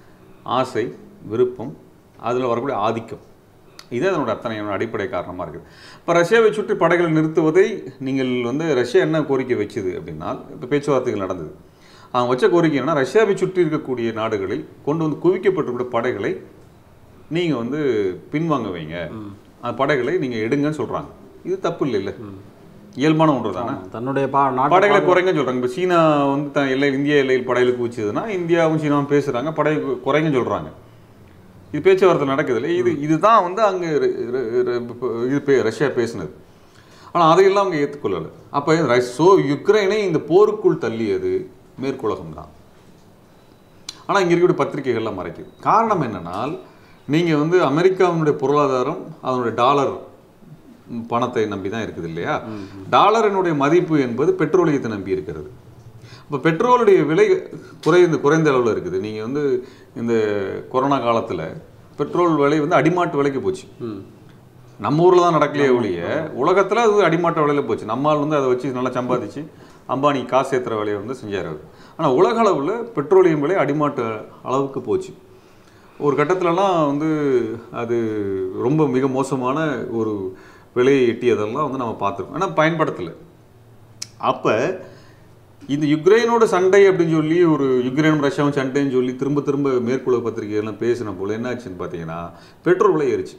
ஆசை விருப்பம் அதில் வரக்கூடிய ஆதிக்கம் இது அதனோட அத்தனை அடிப்படை காரணமாக இருக்குது இப்போ ரஷ்யாவை சுற்றி படைகளை நிறுத்துவதை நீங்கள் வந்து ரஷ்யா என்ன கோரிக்கை வச்சுது அப்படின்னா இப்போ பேச்சுவார்த்தைகள் நடந்தது அவங்க வச்ச கோரிக்கை என்னன்னா ரஷ்யாவை சுற்றி இருக்கக்கூடிய நாடுகளில் கொண்டு வந்து குவிக்கப்பட்டிருக்கிற படைகளை நீங்கள் வந்து பின்வாங்க வைங்க அந்த படைகளை நீங்கள் எடுங்கன்னு சொல்கிறாங்க இது தப்பு இல்லை இல்லை இயல்பான ஒன்று தானே தன்னுடைய பா நாட்டு படைகளை குறைங்கன்னு சொல்றாங்க இப்போ சீனா வந்து த எல்லை இந்திய எல்லையில் படையில் குவிச்சதுன்னா இந்தியாவும் சீனாவும் பேசுறாங்க படை கு- குறைங்கன்னு சொல்றாங்க இது பேச்சுவார்த்தை நடக்குது இல்லை இது இதுதான் வந்து அங்கே இது பே- ரஷ்யா பேசினது ஆனால் அதையெல்லாம் அவங்க ஏற்றுக்கொள்ளலை அப்போ ஸோ யுக்ரைனை இந்த போருக்குள் தள்ளியது மேற்குலகம் தான் ஆனால் இங்கே இருக்கக்கூடிய பத்திரிகைகள்லாம் மறைக்குது காரணம் என்னன்னால் நீங்கள் வந்து அமெரிக்காவினுடைய பொருளாதாரம் அதனுடைய டாலர் ம், பணத்தை நம்பி தான் இருக்குது இல்லையா டாலரினுடைய மதிப்பு என்பது பெட்ரோலியத்தை நம்பி இருக்கிறது இப்போ பெட்ரோலுடைய விலை குறைந்த குறைந்த அளவில் இருக்குது நீங்கள் வந்து இந்த கொரோனா காலத்தில் பெட்ரோல் விலை வந்து அடிமாட்டு விலைக்கு போச்சு ம் நம்ம ஊரில் தான் நடக்கலையே ஒழிய உலகத்தில் அது அடிமாட்ட விலையில போச்சு நம்மால் வந்து அதை வச்சு நல்லா சம்பாதிச்சு அம்பானி காசு ஏற்றுற வேலையை வந்து செஞ்சார் அவர் ஆனால் உலக அளவில் பெட்ரோலியம் விலை அடிமாட்ட அளவுக்கு போச்சு ஒரு கட்டத்துலலாம் வந்து அது ரொம்ப மிக மோசமான ஒரு விலையை எட்டியதெல்லாம் வந்து நம்ம பார்த்துருக்கோம் ஆனால் பயன்படுத்தலை அப்போ இந்த யுக்ரைனோட சண்டை அப்படின்னு சொல்லி ஒரு யுக்ரைனும் ரஷ்யாவும் சண்டைன்னு சொல்லி திரும்ப திரும்ப மேற்குலக பத்திரிகைகள்லாம் பேசின போல என்னாச்சுன்னு பார்த்தீங்கன்னா பெட்ரோல் விலை ஏறிச்சு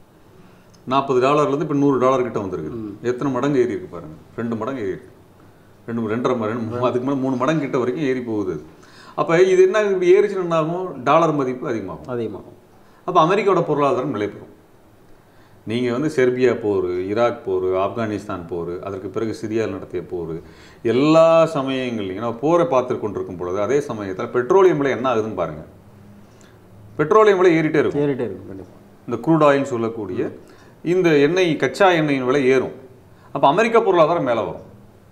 நாற்பது டாலர்லேருந்து இப்போ நூறு டாலர் கிட்ட வந்திருக்குது எத்தனை மடங்கு ஏறி இருக்கு பாருங்க ரெண்டு மடங்கு ஏறி இருக்கு ரெண்டு ரெண்டரை ம- ரெண்டு மூ- அதுக்கு மேலே மூணு மடங்கு கிட்ட வரைக்கும் ஏறி போகுது அப்போ இது என்ன இப்படி ஏறிச்சுன்னு என்ன ஆகும் டாலர் மதிப்பு அதிகமாகும் அதிகமாகும் அப்போ அமெரிக்காவோட பொருளாதாரம் நிலைப்பெறும் நீங்கள் வந்து செர்பியா போர் ஈராக் போர் ஆப்கானிஸ்தான் போர் அதற்கு பிறகு சிரியாவில் நடத்திய போர் எல்லா சமயங்கள்லையும் நம்ம போரை பார்த்து கொண்டிருக்கும் பொழுது அதே சமயத்தில் பெட்ரோலியம் விலை என்ன ஆகுதுன்னு பாருங்கள் பெட்ரோலியம் விலை ஏறிட்டே இருக்கும் ஏறிட்டே இருக்கும் கண்டிப்பாக இந்த க்ரூட் ஆயில் சொல்லக்கூடிய இந்த எண்ணெய் கச்சா எண்ணெயின் விலை ஏறும் அப்போ அமெரிக்க பொருளாதாரம் மேலே வரும்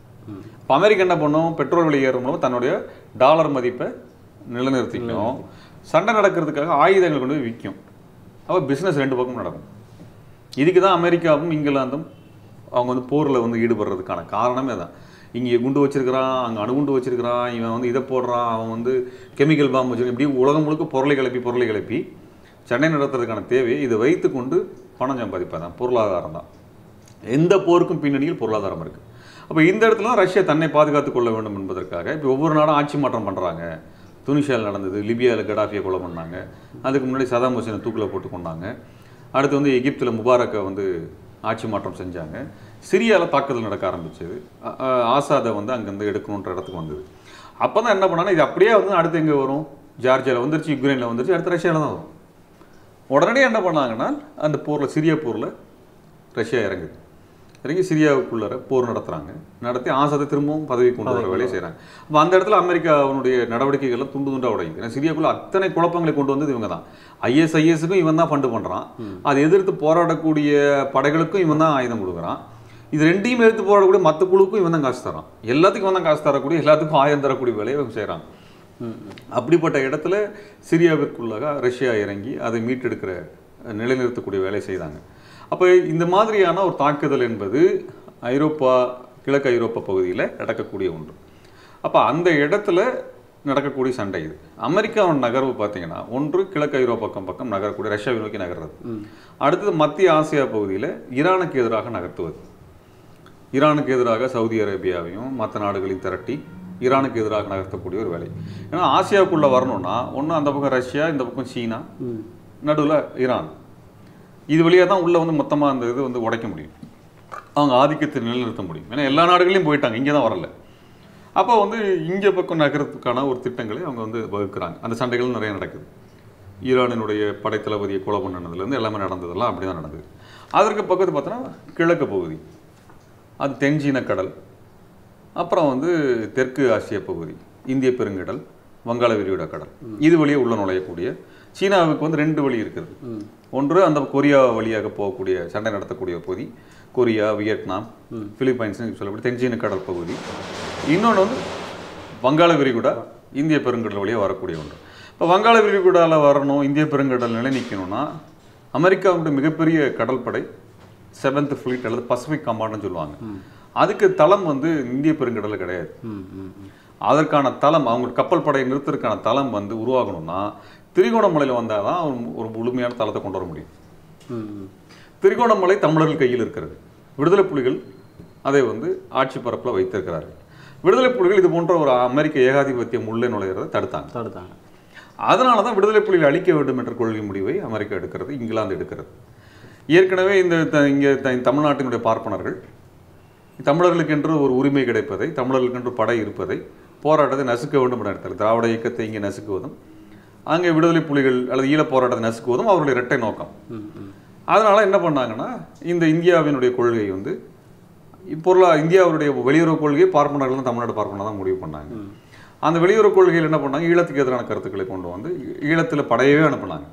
இப்போ அமெரிக்கா என்ன பண்ணும் பெட்ரோல் விலை ஏறும் மூலம் தன்னுடைய டாலர் மதிப்பை நிலைநிறுத்திக்கும் சண்டை நடக்கிறதுக்காக ஆயுதங்கள் கொண்டு போய் விற்கும் அப்போ பிஸ்னஸ் ரெண்டு பக்கமும் நடக்கும் இதுக்கு தான் அமெரிக்காவும் இங்கிலாந்தும் அவங்க வந்து போரில் வந்து ஈடுபடுறதுக்கான காரணமே தான் இங்கே குண்டு வச்சிருக்கிறான் அங்கே அணுகுண்டு வச்சிருக்கிறான் இவன் வந்து இதை போடுறான் அவன் வந்து கெமிக்கல் பாம்பு வச்சிருக்கான் இப்படி உலகம் முழுக்க பொருளை கிளப்பி பொருளை கிளப்பி சண்டை நடத்துறதுக்கான தேவையை இதை வைத்துக்கொண்டு பணம் சம்பாதிப்பது தான் பொருளாதாரம் தான் எந்த போருக்கும் பின்னணியில் பொருளாதாரம் இருக்கு அப்போ இந்த இடத்துல தான் ரஷ்யா தன்னை பாதுகாத்துக் கொள்ள வேண்டும் என்பதற்காக இப்போ ஒவ்வொரு நாடும் ஆட்சி மாற்றம் பண்ணுறாங்க துனிஷியாவில் நடந்தது லிபியாவில் கடாஃபியை கொலை பண்ணாங்க அதுக்கு முன்னாடி சதாம் ஹுசேனை தூக்கில் போட்டு கொண்டாங்க அடுத்து வந்து எகிப்தில் முபாரக்கை வந்து ஆட்சி மாற்றம் செஞ்சாங்க சிரியாவில் தாக்குதல் நடக்க ஆரம்பிச்சது அ- அ- ஆசாதை வந்து அங்கேருந்து எடுக்கணுன்ற இடத்துக்கு வந்தது அப்போ தான் என்ன பண்ணாங்கன்னா இது அப்படியே வந்து அடுத்து எங்கே வரும் ஜார்ஜியாவில் வந்துருச்சு யுக்ரைனில் வந்துருச்சு அடுத்து ரஷ்யாவில் தான் வரும் உடனடியாக என்ன பண்ணாங்கன்னா அந்த போரில் சிரியா போரில் ரஷ்யா இறங்குது இறங்கி சிரியாவுக்குள்ளார போர் நடத்துகிறாங்க நடத்தி ஆசாதை திரும்பவும் பதவி கொண்டு வர வேலையை செய்கிறாங்க அப்போ அந்த இடத்துல அமெரிக்காவுடைய நடவடிக்கைகள்லாம் துண்டு துண்டா உடையுது ஏன்னா சிரியாக்குள்ள அத்தனை குழப்பங்களை கொண்டு வந்தது இவங்க தான் ஐஎஸ்ஐஎஸ்க்கும் இவன் தான் ஃபண்டு பண்ணுறான் அதை எதிர்த்து போராடக்கூடிய படைகளுக்கும் இவன் தான் ஆயுதம் கொடுக்குறான் இது ரெண்டையும் எடுத்து போராடக்கூடிய மற்ற குழுக்கும் இவன் தான் காசு தரான் எல்லாத்துக்கும் இவன் தான் காசு தரக்கூடிய எல்லாத்துக்கும் ஆயுதம் தரக்கூடிய வேலையை இவங்க செய்கிறாங்க அப்படிப்பட்ட இடத்துல சிரியாவிற்குள்ளாக ரஷ்யா இறங்கி அதை மீட்டெடுக்கிற நிலைநிறுத்தக்கூடிய வேலை செய்தாங்க அப்போ இந்த மாதிரியான ஒரு தாக்குதல் என்பது ஐரோப்பா கிழக்கு ஐரோப்பா பகுதியில் நடக்கக்கூடிய ஒன்று அப்போ அந்த இடத்துல நடக்கக்கூடிய சண்டை இது அமெரிக்காவின் நகர்வு பார்த்தீங்கன்னா ஒன்று கிழக்கு ஐரோப்பா பக்கம் பக்கம் நகரக்கூடிய ரஷ்யாவை நோக்கி நகர்றது அடுத்தது மத்திய ஆசியா பகுதியில் ஈரானுக்கு எதிராக நகர்த்துவது ஈரானுக்கு எதிராக சவுதி அரேபியாவையும் மற்ற நாடுகளையும் திரட்டி ஈரானுக்கு எதிராக நகர்த்தக்கூடிய ஒரு வேலை ஏன்னா ஆசியாவுக்குள்ள வரணும்னா ஒன்று அந்த பக்கம் ரஷ்யா இந்த பக்கம் சீனா நடுவில் ஈரான் இது வழியாக தான் உள்ள வந்து மொத்தமாக அந்த இது வந்து உடைக்க முடியும் அவங்க ஆதிக்கத்தை நிலைநிறுத்த முடியும் ஏன்னா எல்லா நாடுகளையும் போயிட்டாங்க இங்கே தான் வரல அப்போ வந்து இங்கே பக்கம் நகரத்துக்கான ஒரு திட்டங்களை அவங்க வந்து வகுக்கிறாங்க அந்த சண்டைகள் நிறைய நடக்குது ஈரானினுடைய படைத்தளபதியை கொலை பண்ணதுலேருந்து எல்லாமே நடந்ததெல்லாம் அப்படி தான் நடந்தது அதற்கு பக்கத்து பார்த்தோன்னா கிழக்கு பகுதி அது தென்சீன கடல் அப்புறம் வந்து தெற்கு ஆசிய பகுதி இந்திய பெருங்கடல் வங்காள விரிகுடா கடல் இது வழியே உள்ள நுழையக்கூடிய சீனாவுக்கு வந்து ரெண்டு வழி இருக்குது ஒன்று அந்த கொரியா வழியாக போகக்கூடிய சண்டை நடத்தக்கூடிய பகுதி கொரியா வியட்நாம் பிலிப்பைன்ஸ் சொல்லக்கூடிய தென்சீன கடல் பகுதி இன்னொன்று வந்து வங்காள விரிகுடா இந்திய பெருங்கடல் வழியாக வரக்கூடிய ஒன்று இப்போ வங்காள விரிகுடாவில் வரணும் இந்திய பெருங்கடல் நிலை நிற்கணும்னா அமெரிக்காவுடைய மிகப்பெரிய கடற்படை செவன்த் ஃப்ளீட் அல்லது பசிபிக் கமாண்ட்னு சொல்லுவாங்க அதுக்கு தளம் வந்து இந்திய பெருங்கடலில் கிடையாது ம் ம் ம். அதற்கான தளம் அவங்க கப்பல் படையை நிறுத்துறதுக்கான தளம் வந்து உருவாகணும்னா திரிகோணமலையில் வந்தால் தான் ஒரு ஒரு முழுமையான தளத்தை கொண்டு வர முடியும் ம் ம். திரிகோணமலை தமிழர்கள் கையில் இருக்கிறது விடுதலை புலிகள் அதை வந்து ஆட்சி பரப்பில் வைத்திருக்கிறார்கள் விடுதலை புலிகள் இது போன்ற ஒரு அமெரிக்க ஏகாதிபத்தியம் உள்ளே நுழையிறதை தடுத்தாங்க தடுத்தாங்க அதனால தான் விடுதலை புலிகளை அழிக்க வேண்டும் என்ற கொள்கை முடிவை அமெரிக்கா எடுக்கிறது இங்கிலாந்து எடுக்கிறது ஏற்கனவே இந்த த- இங்கே த- தமிழ்நாட்டினுடைய பார்ப்பனர்கள் தமிழர்களுக்கு என்று ஒரு உரிமை கிடைப்பதை தமிழர்களுக்கு என்று படை இருப்பதை போராட்டத்தை நசுக்க வேண்டும் என்ற இடத்தில் திராவிட இயக்கத்தை இங்கே நசுக்குவதும் அங்கே விடுதலை புலிகள் அல்லது ஈழப் போராட்டத்தை நசுக்குவதும் அவருடைய இரட்டை நோக்கம் ம் ம் அதனால என்ன பண்ணாங்கன்னா இந்த இந்தியாவினுடைய கொள்கை வந்து பொருளா இந்தியாவுடைய வெளியுறவு கொள்கையை பார்ப்பனர்கள் தான் தமிழ்நாடு பார்ப்பனர் தான் முடிவு பண்ணாங்க அந்த வெளியுறவு கொள்கையில் என்ன பண்ணாங்க ஈழத்துக்கு எதிரான கருத்துக்களை கொண்டு வந்து ஈழத்தில் படையவே அனுப்புனாங்க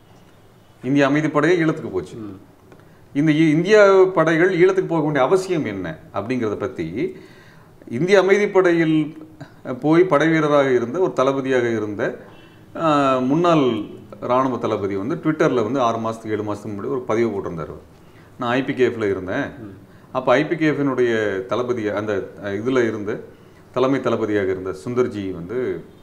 இந்திய அமைதிப்படையே ஈழத்துக்கு போச்சு இந்த இ- இந்திய படைகள் ஈழத்துக்கு போக வேண்டிய அவசியம் என்ன அப்படிங்கிறத பற்றி இந்திய அமைதிப்படையில் போய் படை வீரராக இருந்த ஒரு தளபதியாக இருந்த ஆஹ், முன்னாள் இராணுவ தளபதி வந்து ட்விட்டரில் வந்து ஆறு மாதத்துக்கு ஏழு மாதத்துக்கு முன்னாடி ஒரு பதிவு போட்டிருந்தார் நான் ஐபிகேஎஃப்ல இருந்தேன் அப்போ ஐபிகேஎஃபினுடைய தளபதி அந்த இதில் இருந்த தலைமை தளபதியாக இருந்த சுந்தர்ஜி வந்து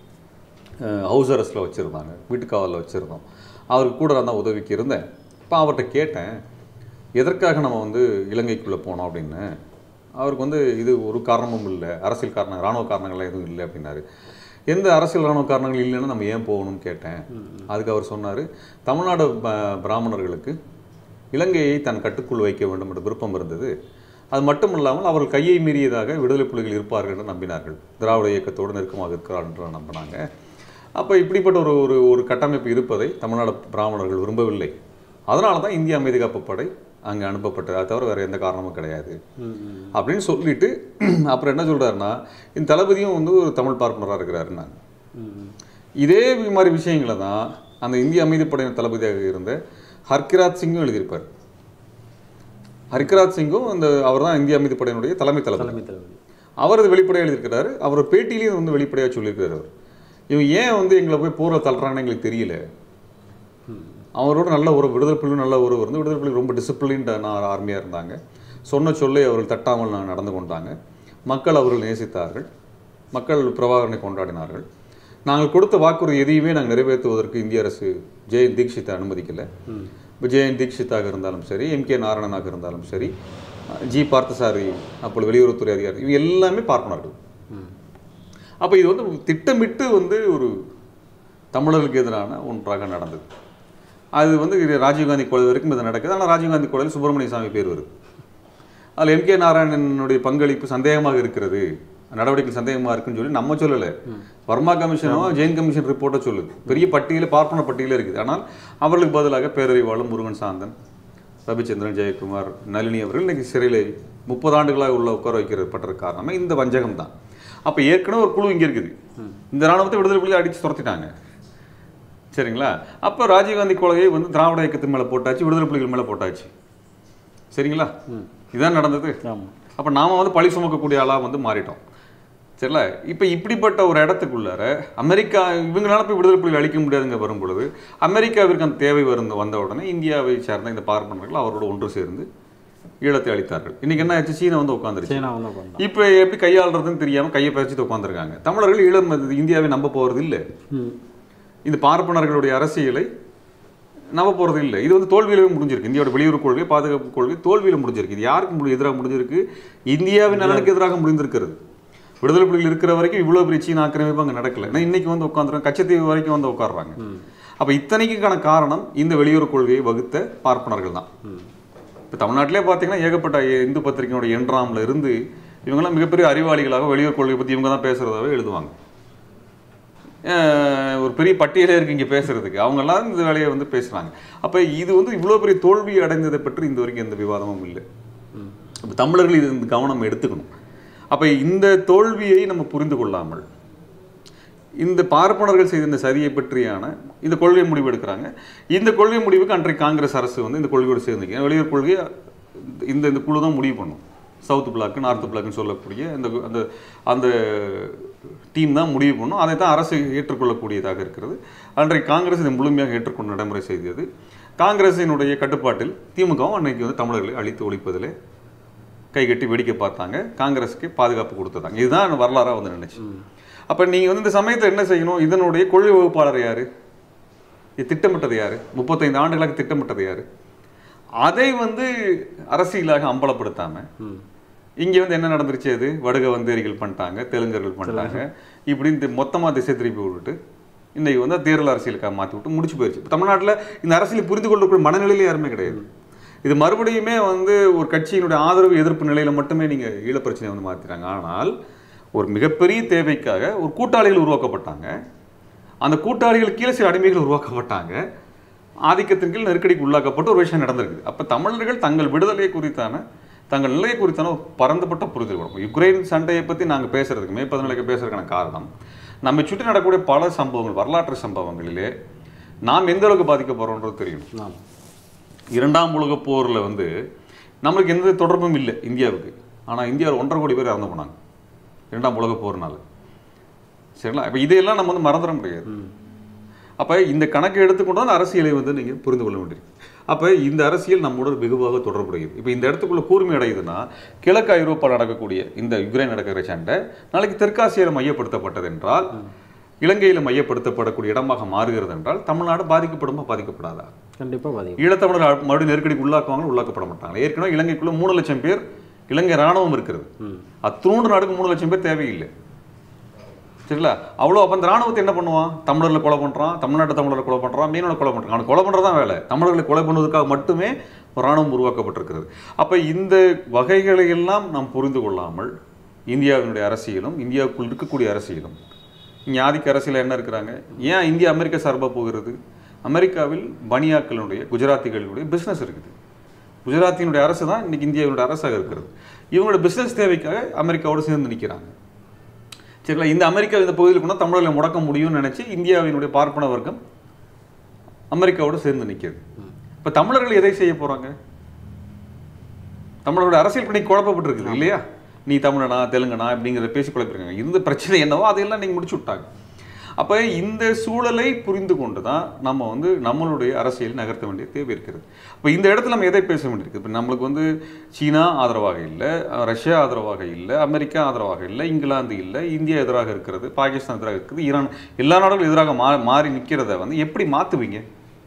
ஹவுஸ் அரெஸ்ட்டில் வச்சுருந்தாங்க வீட்டுக்காவலில் வச்சுருந்தோம் அவருக்கு கூட நான் தான் உதவிக்கு இருந்தேன் இப்போ அவர்கிட்ட கேட்டேன் எதற்காக நம்ம வந்து இலங்கைக்குள்ளே போனோம் அப்படின்னு அவருக்கு வந்து இது ஒரு காரணமும் இல்லை அரசியல் காரணம் இராணுவ காரணங்கள்லாம் எதுவும் இல்லை அப்படின்னாரு எந்த அரசியல் இராணுவ காரணங்கள் இல்லைன்னா நம்ம ஏன் போகணும்னு கேட்டேன் அதுக்கு அவர் சொன்னார் தமிழ்நாடு ப- பிராமணர்களுக்கு இலங்கையை தன் கட்டுக்குள் வைக்க வேண்டும் என்ற விருப்பம் இருந்தது அது மட்டும் இல்லாமல் அவர்கள் கையை மீறியதாக விடுதலை புலிகள் இருப்பார்கள் என்று நம்பினார்கள் திராவிட இயக்கத்தோடு நெருக்கமாக இருக்கிறார் என்று நம்பினாங்க அப்போ இப்படிப்பட்ட ஒரு ஒரு ஒரு கட்டமைப்பு இருப்பதை தமிழ்நாடு பிராமணர்கள் விரும்பவில்லை அதனால தான் இந்திய அமைதி காப்பு படை அங்கே அனுப்பப்பட்டது அதை தவிர வேறு எந்த காரணமும் கிடையாது ம் ம் அப்படின்னு சொல்லிட்டு அப்புறம் என்ன சொல்றாருன்னா இந்த தளபதியும் வந்து ஒரு தமிழ் பார்ப்பனராக இருக்கிறாருன்னாங்க ம் ம். இதே மாதிரி விஷயங்களை தான் அந்த இந்திய அமைதிப்படையின் தளபதியாக இருந்த ஹர்கிராத் சிங்கும் எழுதியிருப்பார் ஹர்கிராத் சிங்கும் அந்த அவர் தான் இந்திய அமைதி படையினுடைய தலைமை தளபதி தலைமை தளபதி அவர் அது வெளிப்படையாக எழுதியிருக்கிறாரு அவர் பேட்டியிலையும் வந்து வெளிப்படையாக சொல்லியிருக்காரு அவர் இவன் ஏன் வந்து எங்களை போய் போரில் தள்ளுறாங்கன்னு எங்களுக்கு தெரியல அவரோட நல்ல ஒரு விடுதலை புலியும் நல்ல உறவு இருந்து விடுதலை புலி ரொம்ப டிசிப்ளின்டான ஆர்மியாக இருந்தாங்க சொன்ன சொல்லை அவர்கள் தட்டாமல் நா- நடந்து கொண்டாங்க மக்கள் அவர்கள் நேசித்தார்கள் மக்கள் பிரபாகரனை கொண்டாடினார்கள் நாங்கள் கொடுத்த வாக்குறுதி எதையுமே நாங்கள் நிறைவேற்றுவதற்கு இந்திய அரசு ஜெயந்த் தீக்ஷித்தை அனுமதிக்கல இப்போ ஜெயந்த் தீக்ஷித்தாக இருந்தாலும் சரி எம் கே நாராயணனாக இருந்தாலும் சரி ஜி பார்த்தசாரி அப்பொழுது வெளியுறவுத்துறை அதிகாரி இவங்க எல்லாமே பார்ப்பனர்கள் அப்போ இது வந்து திட்டமிட்டு வந்து ஒரு தமிழர்களுக்கு எதிரான ஒன்றாக நடந்தது அது வந்து இது ராஜீவ்காந்தி கொலை வரைக்கும் இது நடக்குது ஆனால் ராஜீவ்காந்தி கொலையில் சுப்பிரமணிய சாமி பேர் வருது அதில் எம் கே நாராயணனுடைய பங்களிப்பு சந்தேகமாக இருக்கிறது நடவடிக்கை சந்தேகமாக இருக்குன்னு சொல்லி நம்ம சொல்லலை வர்மா கமிஷனோ ஜெயின் கமிஷன் ரிப்போர்ட்டோ சொல்லுது பெரிய பட்டியல் பார்ப்பன பட்டியலே இருக்குது ஆனால் அவர்களுக்கு பதிலாக பேரறிவாளன் முருகன் சாந்தன் ரவிச்சந்திரன் ஜெயக்குமார் நளினி அவர்கள் இன்னைக்கு சிறையில் முப்பது ஆண்டுகளாக உள்ள உட்கார வைக்கப்பட்ட காரணமே இந்த வஞ்சகம் தான் அப்போ ஏற்கனவே ஒரு குழு இங்கே இருக்குது இந்த ராணுவத்தை விடுதலை புலியை அடித்து துரத்திட்டாங்க சரிங்களா அப்போ ராஜீவ்காந்தி கொலையை வந்து திராவிட இயக்கத்தின் மேலே போட்டாச்சு விடுதலை புலிகள் மேலே போட்டாச்சு சரிங்களா இதான் நடந்தது ஆமாம் அப்போ நாம வந்து பழி சுமக்கக்கூடிய ஆளாக வந்து மாறிட்டோம் சரிங்களா இப்போ இப்படிப்பட்ட ஒரு இடத்துக்குள்ளார அமெரிக்கா இவங்களால போய் விடுதலை புலிகள் அழிக்க முடியாதுங்க வரும் பொழுது அமெரிக்காவிற்கு அந்த தேவை வருந்து வந்த உடனே இந்தியாவை சார்ந்த இந்த பார்ப்பனர்கள் அவரோட ஒன்று சேர்ந்து ஈழத்தை அளித்தார்கள் இன்னைக்கு என்ன ஆச்சு சீனா வந்து உட்காந்துருச்சு சீனா வந்து உட்காந்து இப்போ எப்படி கையாளுறதுன்னு தெரியாம கையை பறிச்சுட்டு உட்காந்துருக்காங்க தமிழர்கள் ஈழம் இது இந்தியாவை நம்ப போறது இல்லை இந்த பார்ப்பனர்களுடைய அரசியலை நம்ப போறது இல்லை இது வந்து தோல்வியிலே முடிஞ்சிருக்கு இந்தியாவோட வெளியுறவு கொள்கை பாதுகாப்பு கொள்கை தோல்வியில முடிஞ்சிருக்கு இது யாருக்கு முடி- எதிராக முடிஞ்சிருக்கு இந்தியாவின் நலனுக்கு எதிராக முடிந்திருக்கிறது விடுதலை புலிகள் இருக்கிற வரைக்கும் இவ்வளவு பெரிய சீன ஆக்கிரமிப்பு அங்கே நடக்கல ஏன்னா இன்னைக்கு வந்து உட்காந்துருக்காங்க கச்சத்தீவு வரைக்கும் வந்து உட்கார்றாங்க அப்ப இத்தனைக்குக்கான காரணம் இந்த வெளியுறவு கொள்கையை வகுத்த பார்ப்பனர்கள் தான் இப்போ தமிழ்நாட்டிலே பார்த்தீங்கன்னா ஏகப்பட்ட இந்து பத்திரிகையினுடைய என்றாம்ல இருந்து இவங்கெல்லாம் மிகப்பெரிய அறிவாளிகளாக வெளியுறவு கொள்கை பற்றி இவங்க தான் பேசுறதாவே எழுதுவாங்க அஹ் ஒரு பெரிய பட்டியலே இருக்கு இங்கே பேசுறதுக்கு அவங்க எல்லாம் இந்த வேலையை வந்து பேசுறாங்க அப்போ இது வந்து இவ்வளோ பெரிய தோல்வி அடைந்ததை பற்றி இந்த வரைக்கும் எந்த விவாதமும் இல்லை அப்போ தமிழர்கள் இது இந்த கவனம் எடுத்துக்கணும் அப்போ இந்த தோல்வியை நம்ம புரிந்து கொள்ளாமல் இந்த பார்ப்பனர்கள் செய்த இந்த சதியை பற்றியான இந்த கொள்கை முடிவு எடுக்கிறாங்க இந்த கொள்கை முடிவுக்கு அன்றைக்கு காங்கிரஸ் அரசு வந்து இந்த கொள்கையோடு சேர்ந்துக்க வெளியுறவு கொள்கையை இந்த இந்த குழு தான் முடிவு பண்ணும் சவுத் பிளாக் நார்த் பிளாக்னு சொல்லக்கூடிய அந்த அந்த அந்த டீம் தான் முடிவு பண்ணும் அதை தான் அரசு ஏற்றுக்கொள்ளக்கூடியதாக இருக்கிறது அன்றைக்கு காங்கிரஸ் இதை முழுமையாக ஏற்றுக்கொண்டு நடைமுறை செய்தது காங்கிரசினுடைய கட்டுப்பாட்டில் திமுகவும் அன்னைக்கு வந்து தமிழர்களை அழித்து ஒழிப்பதிலே கைகட்டி வேடிக்கை பார்த்தாங்க காங்கிரஸுக்கு பாதுகாப்பு கொடுத்ததாங்க இதுதான் வரலாறா வந்து நினைச்சு அப்ப நீங்க வந்து இந்த சமயத்துல என்ன செய்யணும் இதனுடைய கொள்கை வகுப்பாளர் யாரு இது திட்டமிட்டது யாரு முப்பத்தைந்து ஆண்டுகளாக திட்டமிட்டது யாரு அதை வந்து அரசியலாக அம்பலப்படுத்தாம இங்க வந்து என்ன நடந்துருச்சு அது வடுக வந்தேரிகள் பண்ணிட்டாங்க தெலுங்கர்கள் பண்ணிட்டாங்க இப்படின்னு மொத்தமா திசை திருப்பி விட்டுட்டு இன்னைக்கு வந்து தேர்தல் அரசியலுக்காக மாத்தி விட்டு முடிச்சு போயிருச்சு இப்ப தமிழ்நாட்டுல இந்த அரசியலை புரிந்து கொள்ளக்கூடிய மனநிலையில யாருமே கிடையாது இது மறுபடியுமே வந்து ஒரு கட்சியினுடைய ஆதரவு எதிர்ப்பு நிலையில மட்டுமே நீங்க ஈழப்பிரச்சனையை வந்து மாத்திட்டாங்க ஆனால் ஒரு மிகப்பெரிய தேவைக்காக ஒரு கூட்டாளிகள் உருவாக்கப்பட்டாங்க அந்த கூட்டாளிகள் கீழே சில அடிமைகள் உருவாக்கப்பட்டாங்க ஆதிக்கத்தின் கீழ் நெருக்கடிக்கு உள்ளாக்கப்பட்ட ஒரு விஷயம் நடந்திருக்குது அப்ப தமிழர்கள் தங்கள் விடுதலை குறித்தான தங்கள் நிலையை குறித்தான ஒரு பரந்துபட்ட புரிதல் கொடுக்கும் யுக்ரைன் சண்டையை பத்தி நாங்க பேசுறதுக்கு மே பதினாலுக்கு பேசுறதுக்கான காரணம் நம்மை சுற்றி நடக்கக்கூடிய பல சம்பவங்கள் வரலாற்று சம்பவங்களிலே நாம் எந்த அளவுக்கு பாதிக்க போறோம்ன்றது தெரியும் ஆமாம் இரண்டாம் உலகப் போரில் வந்து நம்மளுக்கு எந்த தொடர்பும் இல்லை இந்தியாவுக்கு ஆனால் இந்தியாவில் ஒன்றரை கோடி பேர் இறந்து போனாங்க இரண்டாம் உலகப் போர்னால சரிங்களா இப்போ இதையெல்லாம் நம்ம வந்து மறந்துட முடியாது அப்போ இந்த கணக்கை எடுத்துக்கொண்டு தான் அரசியலை வந்து நீங்கள் புரிந்து கொள்ள வேண்டியிருக்கு அப்போ இந்த அரசியல் நம்மோட வெகுவாக தொடர்புடையது இப்போ இந்த இடத்துக்குள்ள கூர்மை அடையுதுன்னா கிழக்கு ஐரோப்பா நடக்கக்கூடிய இந்த யுக்ரைன் நடக்கிற சண்டை நாளைக்கு தெற்காசியாவில் மையப்படுத்தப்பட்டது என்றால் இலங்கையில் மையப்படுத்தப்படக்கூடிய இடமாக மாறுகிறது என்றால் தமிழ்நாடு பாதிக்கப்படுமா பாதிக்கப்படாதா கண்டிப்பாக பாதிக்கும் ஈழத்தமிழர் அ- மறுபடியும் நெருக்கடிக்கு உள்ளாக்குவாங்க உள்ளாக்கப்பட மாட்டாங்க ஏற்கனவே இலங்கைக்குள்ள மூணு லட்சம் பேர் இலங்கை ராணுவம் இருக்கிறது அத்தூண்டு நாடுக்கு மூணு லட்சம் பேர் தேவையில்லை சரிங்களா அவ்வளோ அப்போ அந்த ராணுவத்தை என்ன பண்ணுவான் தமிழர்களை கொலை பண்ணுறான் தமிழ்நாட்டு தமிழரை கொலை பண்ணுறான் மீனவனை கொலை பண்ணுறான் அவனை கொலை பண்ணுறது தான் வேலை தமிழர்களை கொலை பண்ணுவதற்காக மட்டுமே ஒரு ராணுவம் உருவாக்கப்பட்டிருக்கிறது அப்போ இந்த வகைகளை எல்லாம் நாம் புரிந்து கொள்ளாமல் இந்தியாவினுடைய அரசியலும் இந்தியாவுக்குள் இருக்கக்கூடிய அரசியலும் இங்கே ஆதிக்க அரசியல் என்ன இருக்கிறாங்க ஏன் இந்தியா அமெரிக்கா சார்பாக போகிறது அமெரிக்காவில் பனியாக்களுடைய குஜராத்திகளுடைய பிஸ்னஸ் இருக்குது குஜராத்தினுடைய அரசு தான் இன்னைக்கு இந்தியாவினுடைய அரசாக இருக்கிறது இவங்களோட பிஸ்னஸ் தேவைக்காக அமெரிக்காவோடு சேர்ந்து நிற்கிறாங்க சரிங்களா இந்த அமெரிக்கா இந்த பகுதியில் கொண்டு தமிழர்களை முடக்க முடியும்னு நினைச்சு இந்தியாவினுடைய பார்ப்பன வர்க்கம் அமெரிக்காவோடு சேர்ந்து நிற்கிறது இப்போ இப்போ தமிழர்கள் எதை செய்ய போறாங்க தமிழரோட அரசியல் பணி குழப்பப்பட்டிருக்குது இல்லையா நீ தமிழனா தெலுங்கனா அப்படிங்கிறத பேசி குழப்பிருக்காங்க இருந்த பிரச்சனை என்னவோ அதையெல்லாம் நீங்கள் முடிச்சு விட்டாங்க அப்போ இந்த சூழலை புரிந்து கொண்டு தான் நம்ம வந்து நம்மளுடைய அரசியல் நகர்த்த வேண்டிய தேவை இருக்கிறது அப்போ இந்த இடத்துல நம்ம எதை பேச வேண்டியிருக்கு இப்போ நம்மளுக்கு வந்து சீனா ஆதரவாக இல்லை ரஷ்யா ஆதரவாக இல்லை அமெரிக்கா ஆதரவாக இல்லை இங்கிலாந்து இல்லை இந்தியா எதிராக இருக்கிறது பாகிஸ்தான் எதிராக இருக்குது ஈரான் எல்லா நாடுகளும் எதிராக மா மாறி நிற்கிறத வந்து எப்படி மாற்றுவீங்க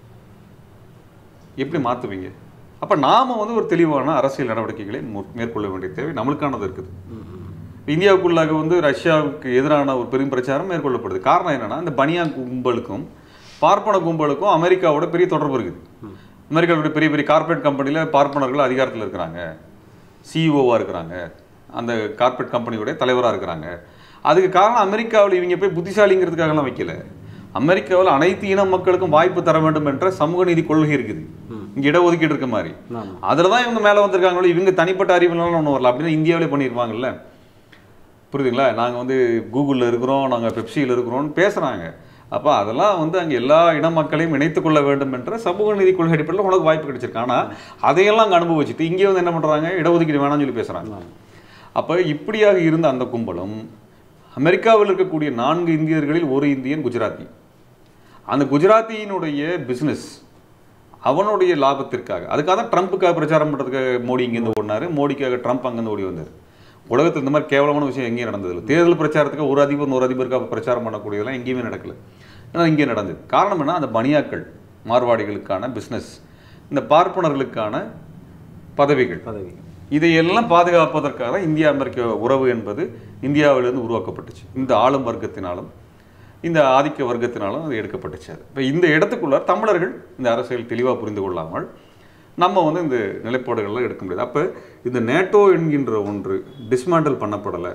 எப்படி மாற்றுவீங்க அப்போ நாம வந்து ஒரு தெளிவான அரசியல் நடவடிக்கைகளை மு- மேற்கொள்ள வேண்டிய தேவை நம்மளுக்கானது இருக்குது இந்தியாவுக்குள்ளாக வந்து ரஷ்யாவுக்கு எதிரான ஒரு பெரும் பிரச்சாரம் மேற்கொள்ளப்படுது காரணம் என்னன்னா இந்த பனியா கும்பலுக்கும் பார்ப்பன கும்பலுக்கும் அமெரிக்காவோட பெரிய தொடர்பு இருக்குது அமெரிக்காவோட பெரிய பெரிய கார்ப்பரேட் கம்பெனியில் பார்ப்பனர்கள் அதிகாரத்தில் இருக்கிறாங்க சிஇஓவாக இருக்கிறாங்க அந்த கார்ப்பரேட் கம்பெனியோட தலைவராக இருக்கிறாங்க அதுக்கு காரணம் அமெரிக்காவில் இவங்க போய் புத்திசாலிங்கிறதுக்காகலாம் வைக்கல அமெரிக்காவில் அனைத்து இன மக்களுக்கும் வாய்ப்பு தர வேண்டும் என்ற சமூக நீதி கொள்கை இருக்குது இங்க இடஒதுக்கீடு இருக்க மாதிரி ஆமா. அதில் தான் இவங்க மேலே வந்திருக்காங்களோ இவங்க தனிப்பட்ட அறிவுலாம் ஒன்று வரல அப்படின்னு இந்தியாவிலே பண்ணியிருப்பாங்கல்ல புரியுதுங்களா நாங்கள் வந்து கூகுளில் இருக்கிறோம் நாங்கள் பெப்சியில் இருக்கிறோம்னு பேசுகிறாங்க அப்போ அதெல்லாம் வந்து அங்கே எல்லா இன மக்களையும் இணைத்துக் கொள்ள வேண்டும் என்ற சமூக நீதி கொள்கை அடிப்படையில் உனக்கு வாய்ப்பு கிடைச்சிருக்கு ஆனால் அதையெல்லாம் அங்கே அனுபவிச்சுட்டு இங்கே வந்து என்ன பண்ணுறாங்க இடஒதுக்கீடு வேணாம்னு சொல்லி பேசுகிறாங்க அப்போ இப்படியாக இருந்த அந்த கும்பலும் அமெரிக்காவில் இருக்கக்கூடிய நான்கு இந்தியர்களில் ஒரு இந்தியன் குஜராத்தி அந்த குஜராத்தியினுடைய பிஸ்னஸ் அவனுடைய லாபத்திற்காக அதுக்காக தான் ட்ரம்ப்புக்காக பிரச்சாரம் பண்ணுறதுக்காக மோடி இங்கேருந்து ஓடினாரு மோடிக்காக ட்ரம்ப் அங்கேருந்து ஓடி வந்தார் உலகத்தில் இந்த மாதிரி கேவலமான விஷயம் எங்கேயும் நடந்ததில்லை தேர்தல் பிரச்சாரத்துக்கு ஒரு அதிபர் ஒரு அதிபருக்காக பிரச்சாரம் பண்ணக்கூடியதெல்லாம் எங்கேயுமே நடக்கல ஆனால் இங்கே நடந்தது காரணம் என்ன அந்த பனியாக்கள் மார்வாடிகளுக்கான பிஸ்னஸ் இந்த பார்ப்பனர்களுக்கான பதவிகள் பதவி இதையெல்லாம் பாதுகாப்பதற்காக தான் இந்தியா அமெரிக்க உறவு என்பது இந்தியாவிலிருந்து உருவாக்கப்பட்டுச்சு இந்த ஆளும் வர்க்கத்தினாலும் இந்த ஆதிக்க வர்க்கத்தினாலும் அது எடுக்கப்பட்டுச்சு அது இப்போ இந்த இடத்துக்குள்ள தமிழர்கள் இந்த அரசியல் தெளிவாக புரிந்து கொள்ளாமல் நம்ம வந்து இந்த நிலைப்பாடுகள்லாம் எடுக்க முடியாது அப்போ இந்த நேட்டோ என்கின்ற ஒன்று டிஸ்மாண்டில் பண்ணப்படலை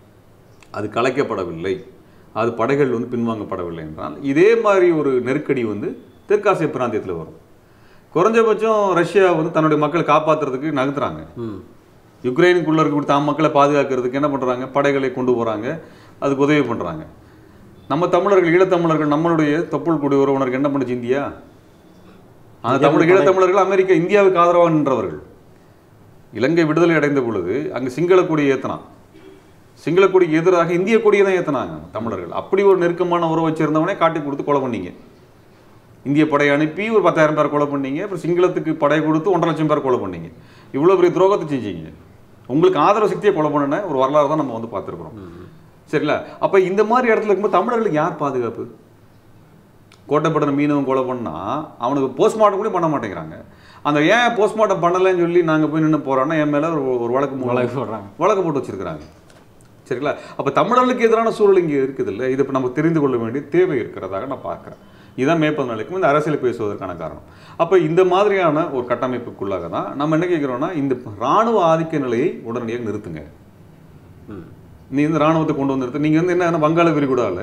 அது கலைக்கப்படவில்லை அது படைகள் வந்து பின்வாங்கப்படவில்லை என்றால் இதே மாதிரி ஒரு நெருக்கடி வந்து தெற்காசிய பிராந்தியத்தில் வரும் குறைஞ்சபட்சம் ரஷ்யா வந்து தன்னுடைய மக்களை காப்பாற்றுறதுக்கு நகர்த்துறாங்க ம் யுக்ரைனுக்குள்ள இருக்கக்கூடிய தாம் மக்களை பாதுகாக்கிறதுக்கு என்ன பண்றாங்க படைகளை கொண்டு போறாங்க அதுக்கு உதவி பண்றாங்க நம்ம தமிழர்கள் ஈழத்தமிழர்கள் நம்மளுடைய தொப்புள் குடி உறவினருக்கு என்ன பண்ணுச்சு இந்தியா அந்த தமிழ் ஈழத்தமிழர்கள் அமெரிக்கா இந்தியாவுக்கு ஆதரவாக நின்றவர்கள் இலங்கை விடுதலை அடைந்த பொழுது அங்க சிங்கள கொடியை ஏத்தனான் சிங்கள கொடிக்கு எதிராக இந்திய கொடியை தான் ஏத்துனாங்க தமிழர்கள் அப்படி ஒரு நெருக்கமான உறவை சேர்ந்தவனே காட்டி கொடுத்து கொலை பண்ணீங்க இந்திய படையை அனுப்பி ஒரு பத்தாயிரம் பேர் கொலை பண்ணீங்க அப்புறம் சிங்களத்துக்கு படை கொடுத்து ஒன்றரை லட்சம் பேர் கொலை பண்ணீங்க இவ்வளோ பெரிய துரோகத்தை செஞ்சீங்க உங்களுக்கு ஆதரவு சக்தியை கொலை பண்ணின ஒரு வரலாறு தான் நம்ம வந்து பார்த்துருக்குறோம் சரிங்களா அப்போ இந்த மாதிரி இடத்துல இருக்கும்போது தமிழர்களுக்கு யார் பாதுகாப்பு கோட்டைப்பட்டின மீனவன் கொலை பண்ணா அவனுக்கு போஸ்ட்மார்ட்டம் கூட பண்ண மாட்டேங்கிறாங்க அந்த ஏன் போஸ்ட்மார்ட்டம் பண்ணலைன்னு சொல்லி நாங்கள் போய் நின்று போகிறோன்னா என் மேலே ஒரு ஒரு வழக்கு மூலம் வழக்கு போடுறாங்க வழக்கு போட்டு வச்சிருக்கிறாங்க சரிங்களா அப்போ தமிழர்களுக்கு எதிரான சூழல் இங்கே இருக்குது இல்லை இதை இப்போ நம்ம தெரிந்து கொள்ள வேண்டிய தேவை இருக்கிறதாக நான் பார்க்குறேன் இதுதான் மேற்பது நாளைக்கும் இந்த அரசியல் பேசுவதற்கான காரணம் அப்போ இந்த மாதிரியான ஒரு கட்டமைப்புக்குள்ளாக தான் நம்ம என்ன கேட்குறோம்னா இந்த இராணுவ ஆதிக்க நிலையை உடனடியாக நிறுத்துங்க ம் நீ இந்த ராணுவத்தை கொண்டு வந்து நிறுத்து நீங்கள் வந்து என்ன வங்காள விரிகுடாவில்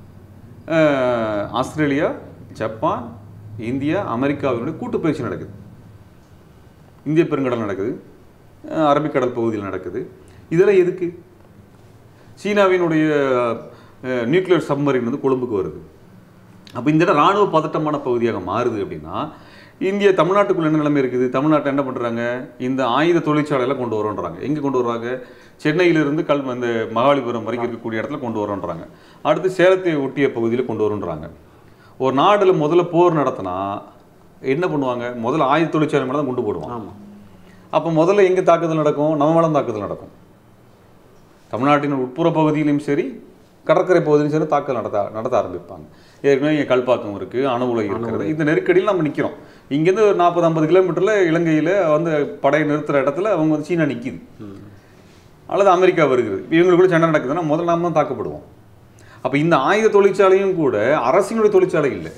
அஹ், ஆஸ்திரேலியா ஜப்பான் இந்தியா அமெரிக்காவினுடைய கூட்டு பயிற்சி நடக்குது இந்திய பெருங்கடல் நடக்குது அஹ், அரபிக்கடல் பகுதியில் நடக்குது இதெல்லாம் எதுக்கு சீனாவினுடைய நியூக்ளியர் சப்மரின் வந்து கொழும்புக்கு வருது அப்போ இந்த இடம் ராணுவ பதட்டமான பகுதியாக மாறுது அப்படின்னா இந்திய தமிழ்நாட்டுக்குள்ள என்ன நிலைமை இருக்குது தமிழ்நாட்டை என்ன பண்ணுறாங்க இந்த ஆயுத தொழிற்சாலையெல்லாம் கொண்டு வரோன்றாங்க எங்கே கொண்டு வர்றாங்க சென்னையிலிருந்து கல் இந்த மகாபலிபுரம் வரைக்கும் இருக்கக்கூடிய இடத்துல கொண்டு வரோன்றாங்க அடுத்து சேலத்தை ஒட்டிய பகுதியில் கொண்டு வரோன்றாங்க ஒரு நாடுல முதல்ல போர் நடத்தினா என்ன பண்ணுவாங்க முதல்ல ஆயுத தொழிற்சாலை மேலே தான் கொண்டு போடுவாங்க ஆமாம் அப்போ முதல்ல எங்கே தாக்குதல் நடக்கும் நம்ம மேலே தாக்குதல் நடக்கும் தமிழ்நாட்டின் உட்புற பகுதியிலும் சரி கடற்கரை பகுதியிலும் சரி தாக்குதல் நடத்த நடத்த ஆரம்பிப்பாங்க ஏற்கனவே இங்கே கல்பாக்கம் இருக்குது அணு உலை இருக்கிறது இந்த நெருக்கடியில் நம்ம நிற்கிறோம் இங்கேருந்து ஒரு நாற்பது ஐம்பது கிலோமீட்டரில் இலங்கையில் வந்து படையை நிறுத்துகிற இடத்துல அவங்க வந்து சீனா நிற்கிது அல்லது அமெரிக்கா வருகிறது இப்ப இவங்களுக்குள்ள சண்டை நடக்குதுன்னா முதல்ல நாம தான் தாக்கப்படுவோம் அப்போ இந்த ஆயுத தொழிற்சாலையும் கூட அரசினுடைய தொழிற்சாலை இல்லை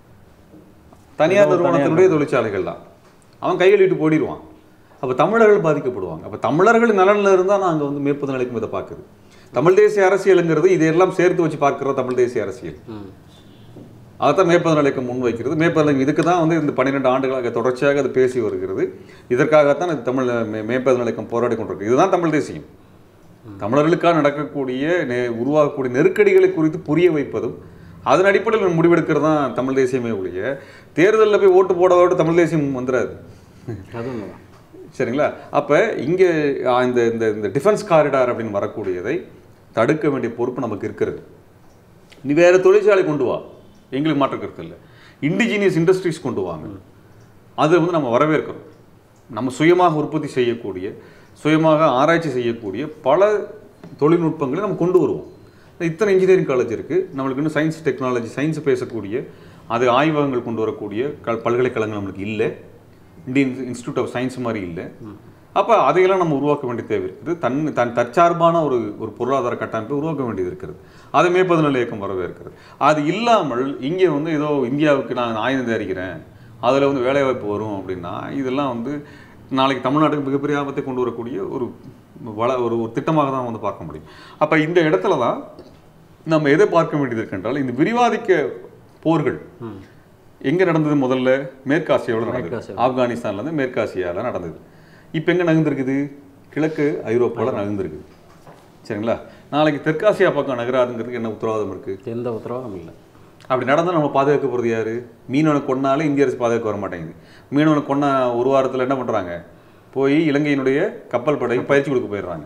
தனியார் ஏதோ ஒரு நிறுவனத்தினுடைய தொழிற்சாலைகள் தான் அவன் கையெழுத்து போடிடுவான் அப்போ தமிழர்கள் பாதிக்கப்படுவாங்க அப்போ தமிழர்கள் நலனில் இருந்தால் நாங்கள் வந்து மேற்பது நிலைக்கும் இதை பார்க்குது தமிழ் தேசிய அரசியலுங்கிறது இதையெல்லாம் சேர்த்து வச்சு பார்க்குற தமிழ் தேசிய அரசியல் ம் அதைத்தான் மேற்பது நிலைக்கம் முன் வைக்கிறது மேற்பது நிலையம் இதுக்கு தான் வந்து இந்த பன்னிரெண்டு ஆண்டுகளாக தொடர்ச்சியாக அது பேசி வருகிறது இதற்காகத்தான் இது தமிழ் மே- மேற்பது நிலைக்கம் போராடி கொண்டிருக்கு இதுதான் தமிழ் தேசியம் தமிழர்களுக்காக நடக்கக்கூடிய நெ- உருவாகக்கூடிய நெருக்கடிகளை குறித்து புரிய வைப்பதும் அதன் அடிப்படையில் முடிவெடுக்கிறது தான் தமிழ் தேசியமே ஒழிய தேர்தலில் போய் ஓட்டு போடாதோட தமிழ் தேசியம் வந்துடாது அது உண்மைதான் சரிங்களா அப்போ இங்கே இந்த இந்த இந்த டிஃபென்ஸ் காரிடார் அப்படின்னு வரக்கூடியதை தடுக்க வேண்டிய பொறுப்பு நமக்கு இருக்கிறது நீ வேற தொழிற்சாலை கொண்டு வா எங்களுக்கு மாற்ற கருத்து இல்லை இண்டிஜினியஸ் இண்டஸ்ட்ரீஸ் கொண்டு வாங்க அதை வந்து நம்ம வரவேற்கிறோம் நம்ம சுயமாக உற்பத்தி செய்யக்கூடிய சுயமாக ஆராய்ச்சி செய்யக்கூடிய பல தொழில்நுட்பங்களை நம்ம கொண்டு வருவோம் இத்தனை இன்ஜினியரிங் காலேஜ் இருக்குது நம்மளுக்கு இன்னும் சயின்ஸ் டெக்னாலஜி சயின்ஸ் பேசக்கூடிய அது ஆய்வகங்கள் கொண்டு வரக்கூடிய க பல்கலைக்கழகங்கள் நம்மளுக்கு இல்லை இந்தியன் இன்ஸ்டியூட் ஆஃப் சயின்ஸ் மாதிரி இல்லை அப்போ அதையெல்லாம் நம்ம உருவாக்க வேண்டிய தேவை இருக்குது தன் தன் தற்சார்பான ஒரு ஒரு பொருளாதார கட்டமைப்பை உருவாக்க வேண்டியது இருக்கிறது அதை மேற்பது நல்ல இயக்கம் வரவே இருக்கிறது அது இல்லாமல் இங்கே வந்து ஏதோ இந்தியாவுக்கு நான் ஆயுதம் தயாரிக்கிறேன் அதில் வந்து வேலைவாய்ப்பு வரும் அப்படின்னா இதெல்லாம் வந்து நாளைக்கு தமிழ்நாட்டுக்கு மிகப்பெரிய ஆபத்தை கொண்டு வரக்கூடிய ஒரு வள ஒரு ஒரு திட்டமாக தான் வந்து பார்க்க முடியும் அப்போ இந்த இடத்துல தான் நம்ம எதை பார்க்க வேண்டியது இருக்கின்றால் இந்த விரிவாதிக்க போர்கள் எங்கே நடந்தது முதல்ல மேற்காசியாவில் நடந்தது மேற்காசியா. ஆப்கானிஸ்தான்லேருந்து மேற்காசியாவில் நடந்தது இப்போ எங்கே நகர்ந்துருக்குது கிழக்கு ஐரோப்பாவில் நகர்ந்துருக்குது சரிங்களா நாளைக்கு தெற்காசியா பக்கம் நகராதுங்கிறதுக்கு என்ன உத்தரவாதம் இருக்குது எந்த உத்தரவாதம் இல்லை அப்படி நடந்தால் நம்ம பாதுகாக்க போகிறது யார் மீனவனை கொன்னாலே இந்திய அரசு பாதுகாக்க வர மாட்டேங்குது மீனவனை கொன்ன ஒரு வாரத்தில் என்ன பண்ணுறாங்க போய் இலங்கையினுடைய கப்பல் படை பயிற்சி கொடுக்க போயிடுறாங்க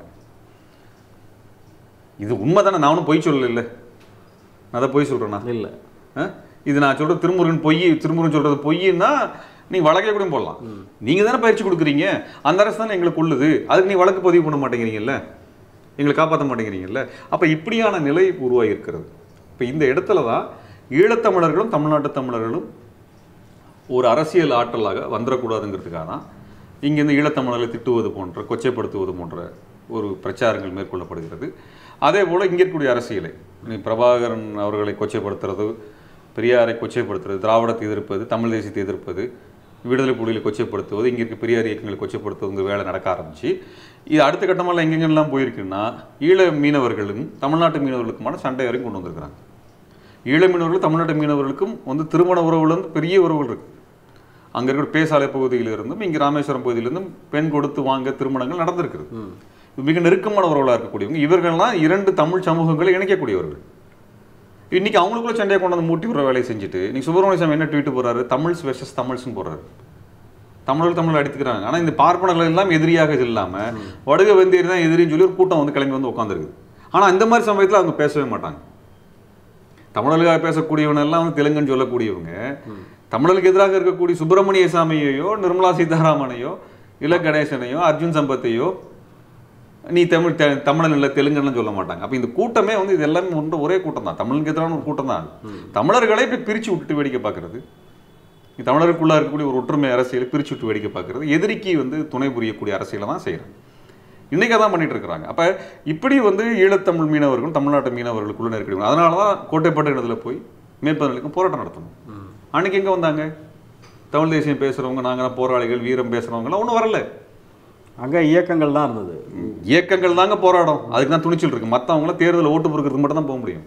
இது உண்மை தானே நான் ஒன்றும் பொய் சொல்லல நான் அதை பொய் சொல்கிறேன்னா இல்லை ஆ? இது நான் சொல்கிறது திருமுருகன் பொய் திருமுருகன் சொல்கிறது பொய்ன்னா நீ வழக்கே கூட போடலாம் நீங்கள் தானே பயிற்சி கொடுக்குறீங்க அந்த அரசு தானே எங்களை கொள்ளுது அதுக்கு நீ வழக்கு பதிவு பண்ண மாட்டேங்கிறீங்கல்ல எங்களை காப்பாற்ற மாட்டேங்கிறீங்கல்ல அப்போ இப்படியான நிலை உருவாகி இருக்கிறது இப்போ இந்த இடத்துல தான் ஈழத்தமிழர்களும் தமிழ்நாட்டு தமிழர்களும் ஒரு அரசியல் ஆற்றலாக வந்துடக்கூடாதுங்கிறதுக்காக தான் இங்கேருந்து ஈழத்தமிழர்களை திட்டுவது போன்ற கொச்சைப்படுத்துவது போன்ற ஒரு பிரச்சாரங்கள் மேற்கொள்ளப்படுகிறது அதே போல் இங்கே இருக்கக்கூடிய அரசியலை நீ பிரபாகரன் அவர்களை கொச்சைப்படுத்துறது பெரியாரை கொச்சைப்படுத்துறது திராவிடத்தை எதிர்ப்பது தமிழ் தேசியத்தை எதிர்ப்பது விடுதலை புலிகளை கொச்சைப்படுத்துவது இங்கே இருக்க பெரியார் இயக்கங்களை கொச்சைப்படுத்துவதுங்கிற வேலை நடக்க ஆரம்பிச்சு இது அடுத்த கட்டமெல்லாம் எங்கெங்கெல்லாம் போயிருக்குன்னா ஈழ மீனவர்களும் தமிழ்நாட்டு மீனவர்களுக்குமான சண்டை வரைக்கும் கொண்டு வந்திருக்கிறாங்க ஈழ மீனவர்கள் தமிழ்நாட்டு மீனவர்களுக்கும் வந்து திருமண உறவுல இருந்து பெரிய உறவுகள் இருக்கு அங்க இருக்கிற பேசாலை பகுதியிலிருந்தும் இங்க ராமேஸ்வரம் பகுதியிலிருந்தும் பெண் கொடுத்து வாங்க திருமணங்கள் நடந்திருக்குது இது மிக நெருக்கமான உறவுகளா இருக்கக்கூடியவங்க இவர்கள்லாம் இரண்டு தமிழ் சமூகங்களை இணைக்கக்கூடியவர்கள் இன்னைக்கு அவங்களுக்குள்ள சண்டையை கொண்டு வந்து மூட்டி விடுற வேலையை செஞ்சுட்டு நீ சுப்பிரமணிய சாமி என்ன ட்வீட் போறாரு தமிழ்ஸ் வெர்சஸ் தமிழ்ஸ்னு போறாரு தமிழர்கள் தமிழ் அடித்துக்கிறாங்க ஆனா இந்த பார்ப்பனர்கள் எல்லாம் எதிரியாக இல்லாம வடுக வெந்தேரி தான் எதிரின்னு சொல்லி ஒரு கூட்டம் வந்து கிளம்பி வந்து உட்காந்துருக்குது ஆனா இந்த மாதிரி சமயத்துல அவங்க பேசவே மாட்டாங்க தமிழர்களுக்காக பேசக்கூடியவன் எல்லாம் வந்து தெலுங்குன்னு சொல்லக்கூடியவங்க தமிழர்களுக்கு எதிராக இருக்கக்கூடிய சுப்பிரமணிய சாமியையோ நிர்மலா சீதாராமனையோ இல கணேசனையோ அர்ஜுன் சம்பத்தையோ நீ தமிழ் தெ- தமிழன் இல்லை தெலுங்குன்னு சொல்ல மாட்டாங்க அப்போ இந்த கூட்டமே வந்து இது எல்லாமே ஒன்று ஒரே கூட்டம் தான் தமிழுக்கு எதிரான ஒரு கூட்டம் தான் தமிழர்களை இப்படி பிரித்து விட்டுட்டு வேடிக்கை பார்க்கறது தமிழருக்குள்ள இருக்கக்கூடிய ஒரு ஒற்றுமை அரசியலை பிரித்து விட்டு வேடிக்கை பார்க்கறது எதிரிக்கு வந்து துணை புரியக்கூடிய அரசியலை தான் செய்கிறாங்க இன்னைக்கு அதான் பண்ணிட்டு இருக்கிறாங்க அப்ப இப்படி வந்து ஈழத்தமிழ் மீனவர்களும் தமிழ்நாட்டு மீனவர்களுக்குள்ள நெருக்கடி வரும். அதனால தான் கோட்டைப்பட்ட இடத்துல போய் மேற்பதலுக்கும் போராட்டம் நடத்தணும் அன்னைக்கு எங்க வந்தாங்க தமிழ் தேசியம் பேசுறவங்க நாங்க போராளிகள் வீரம் பேசுறவங்கலாம் ஒன்றும் வரல அங்கே இயக்கங்கள் தான் இருந்தது இயக்கங்கள் தாங்க போராடும் அதுக்கு தான் துணிச்சல் இருக்கு மற்றவங்களாம் தேர்தலில் ஓட்டு பொறுக்கிறதுக்கு மட்டும் தான் போக முடியும்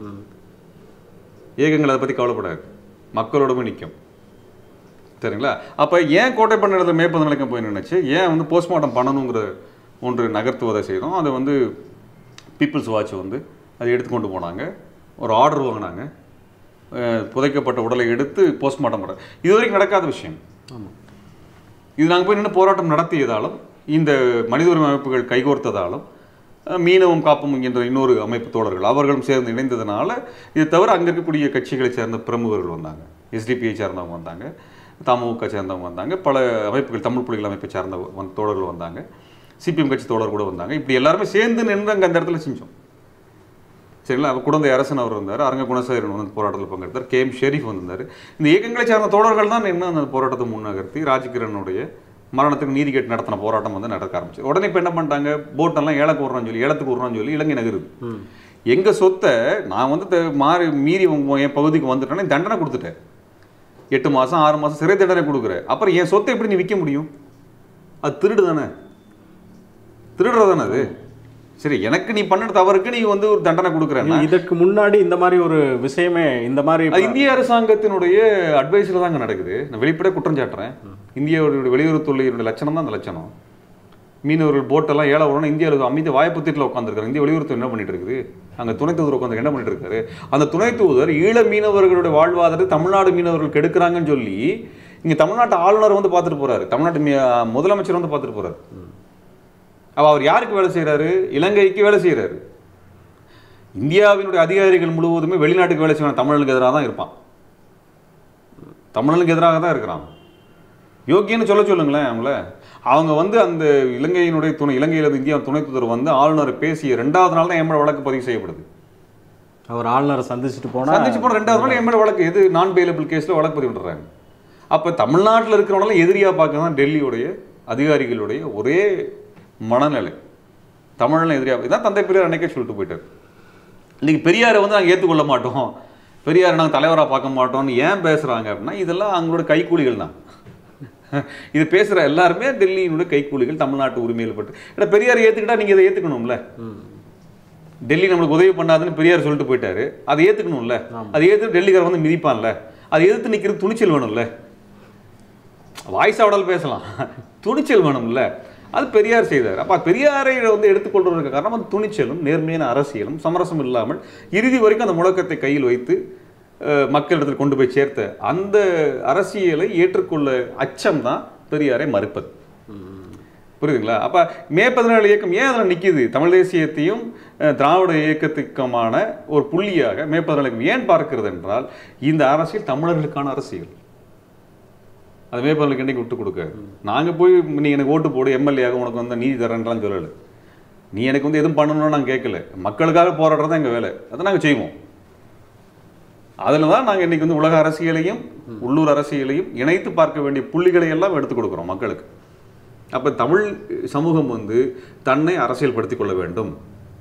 இயக்கங்கள் அதை பத்தி கவலைப்படாது மக்களோட போய் நிற்கும் சரிங்களா அப்ப ஏன் கோட்டைப்பட்ட இடத்துல மேற்பது நிலைக்கம் போய் நினைச்சு ஏன் வந்து போஸ்ட்மார்ட்டம் பண்ணணுங்கிற ஒன்று நகர்த்துவதை செய்தோம் அதை வந்து பீப்புள்ஸ் வாட்ச் வந்து அதை எடுத்துக்கொண்டு போனாங்க ஒரு ஆர்டர் வாங்கினாங்க அஹ் புதைக்கப்பட்ட உடலை எடுத்து போஸ்ட்மார்ட்டம் பண்ண இது வரைக்கும் நடக்காத விஷயம் ஆமாம் இது நாங்கள் போய் நின்று போராட்டம் நடத்தியதாலும் இந்த மனித உரிமை அமைப்புகள் கைகோர்த்ததாலும் அஹ், மீனவம் காப்போம் என்கின்ற இன்னொரு அமைப்பு தோழர்கள் அவர்களும் சேர்ந்து இணைந்ததுனால இது தவிர அங்கே இருக்கக்கூடிய கட்சிகளை சேர்ந்த பிரமுகர்கள் வந்தாங்க எஸ்டிபிஐ சேர்ந்தவங்க வந்தாங்க தமுக சேர்ந்தவங்க வந்தாங்க பல அமைப்புகள் தமிழ் புலிகள் அமைப்பை சார்ந்த வந்த தோழர்கள் வந்தாங்க சிபிஎம் கட்சி தோழர் கூட வந்தாங்க இப்படி எல்லாருமே சேர்ந்து நின்று அங்கே அந்த இடத்துல செஞ்சோம் சரிங்களா அப்போ குழந்தை அரசன் அவர் வந்தார் அரங்க குணசேகரன் வந்து போராட்டத்தில் பங்கெடுத்தார் கே எம் ஷெரீஃப் வந்திருந்தார் இந்த இயக்கங்களை சார்ந்த தோழர்கள் தான் என்ன அந்த போராட்டத்தை முன்னகர்த்தி ராஜ்கிரனுடைய மரணத்துக்கு நீதி கேட்டு நடத்தின போராட்டம் வந்து நடக்க ஆரம்பிச்சு உடனே இப்போ என்ன பண்ணிட்டாங்க போட்டெல்லாம் ஏலக்கு விட்றான்னு சொல்லி ஏலத்துக்கு விட்றான்னு சொல்லி இலங்கை நகருது எங்க சொத்தை நான் வந்து த- மாறி மீறி உங்க- என் பகுதிக்கு வந்துட்டேன்னா தண்டனை கொடுத்துட்டேன் எட்டு மாசம் ஆறு மாசம் சிறை தண்டனை கொடுக்குறேன் அப்புறம் என் சொத்தை எப்படி நீ விற்க முடியும் அது திருடு தானே திருடுறது தானே அது சரி எனக்கு நீ பண்ண தவறுக்கு நீ வந்து ஒரு தண்டனை கொடுக்குறேன்னா இதற்கு முன்னாடி இந்த மாதிரி ஒரு விஷயமே இந்த மாதிரி அது இந்திய அரசாங்கத்தினுடைய அட்வைஸில் தாங்க நடக்குது நான் வெளிப்படையாக குற்றம் சாட்டுறேன் இந்தியாவுடைய வெளியுறவுத்துறையினுடைய லட்சணம் தான் அந்த லட்சணம் மீனவர்கள் போட்டெல்லாம் ஏழை வரணும் இந்தியாவில் அமைதி வாய்ப்புத்திட்டில் உட்காந்துருக்காரு இந்திய வெளியுறவு என்ன பண்ணிட்டு இருக்குது அங்கே துணை தூதர் உட்காந்து என்ன பண்ணிட்டு இருக்காரு அந்த துணை தூதர் ஈழ மீனவர்களுடைய வாழ்வாதாரத்தை தமிழ்நாடு மீனவர்கள் கெடுக்கிறாங்கன்னு சொல்லி இங்கே தமிழ்நாட்டு ஆளுநர் வந்து பார்த்துட்டு போறாரு தமிழ்நாட்டு மீ- முதலமைச்சர் வந்து பார்த்துட்டு போறாரு அப்ப அவர் யாருக்கு வேலை செய்றாரு இலங்கைக்கு வேலை செய்றாரு இந்தியாவினுடைய அதிகாரிகள் முழுவதுமே வெளிநாட்டுக்கு வேலை செய்வாங்க தமிழனுக்கு எதிராக தான் இருப்பான் தமிழனுக்கு எதிராக தான் இருக்கிறான் யோக்கியன்னு சொல்ல சொல்லுங்களேன் அவங்கள அவங்க வந்து அந்த இலங்கையினுடைய துணை இலங்கையில் இருந்து இந்தியா துணை தூதர் வந்து ஆளுநர் பேசிய ரெண்டாவது நாள் தான் என் மேல வழக்கு பதிவு செய்யப்படுது அவர் ஆளுநரை சந்திச்சுட்டு போனா சந்திச்சு போன ரெண்டாவது நாள் என் மேல வழக்கு எது நான் பெயிலபிள் கேஸ்ல வழக்கு பதிவு பண்றாங்க அப்ப தமிழ்நாட்டில் இருக்கிறவங்களாம் எதிரியா பார்க்க தான் டெல்லியுடைய அதிகாரிகளுடைய ஒரே மனநிலை தமிழ்ல எதிரியா இதான் தந்தை பெரியார் அன்னைக்கே சொல்லிட்டு போயிட்டார் இன்னைக்கு பெரியாரை வந்து நாங்கள் ஏற்றுக்கொள்ள மாட்டோம் பெரியாரை நாங்கள் தலைவராக பார்க்க மாட்டோம்னு ஏன் பேசுறாங்க அப்படின்னா இதெல்லாம் அவங்களோட கைக்கூலிகள் தான் இது பேசுற எல்லாருமே டெல்லியினுடைய கைக்கூலிகள் தமிழ்நாட்டு உரிமையில் பட்டு ஏன்னா பெரியாரை ஏத்துக்கிட்டா நீங்க இதை ஏத்துக்கணும்ல டெல்லி நம்மளுக்கு உதவி பண்ணாதுன்னு பெரியார் சொல்லிட்டு போயிட்டாரு அதை ஏத்துக்கணும்ல அதை ஏத்து டெல்லிக்காரன் வந்து மிதிப்பான்ல அதை எதிர்த்து நிக்கிறது துணிச்சல் வேணும்ல வாய்ஸ் ஆவடல் பேசலாம் துணிச்சல் வேணும்ல அது பெரியார் செய்தார் அப்ப பெரியாரை வந்து எடுத்துக்கொள்வதற்கு காரணம் அந்த துணிச்சலும் நேர்மையான அரசியலும் சமரசம் இல்லாமல் இறுதி வரைக்கும் அந்த முழக்கத்தை கையில் வைத்து அஹ், மக்களிடத்தில் கொண்டு போய் சேர்த்த அந்த அரசியலை ஏற்றுக்கொள்ள அச்சம் தான் பெரியாரை மறுப்பது புரியுதுங்களா அப்ப மே பதினேழு இயக்கம் ஏன் அதில் நிக்குது தமிழ் தேசியத்தையும் அஹ், திராவிட இயக்கத்துக்குமான ஒரு புள்ளியாக மே பதினேழு இயக்கம் ஏன் பார்க்கிறது என்றால் இந்த அரசியல் தமிழர்களுக்கான அரசியல் அது மே பதினேழு கண்டிக்கு விட்டு கொடுக்க நாங்க போய் நீ எனக்கு ஓட்டு போடு எம்எல்ஏ உனக்கு வந்து நீதி தரேன்லாம் சொல்லலை நீ எனக்கு வந்து எதுவும் பண்ணணும்னு நாங்கள் கேட்கல மக்களுக்காக போராடுறது தான் எங்கள் வேலை அதை நாங்கள் செய்வோம் அதில் தான் நாங்கள் இன்னைக்கு வந்து உலக அரசியலையும் உள்ளூர் அரசியலையும் இணைத்து பார்க்க வேண்டிய புள்ளிகளை எல்லாம் எடுத்து கொடுக்குறோம் மக்களுக்கு அப்போ தமிழ் சமூகம் வந்து தன்னை அரசியல்படுத்திக் கொள்ள வேண்டும்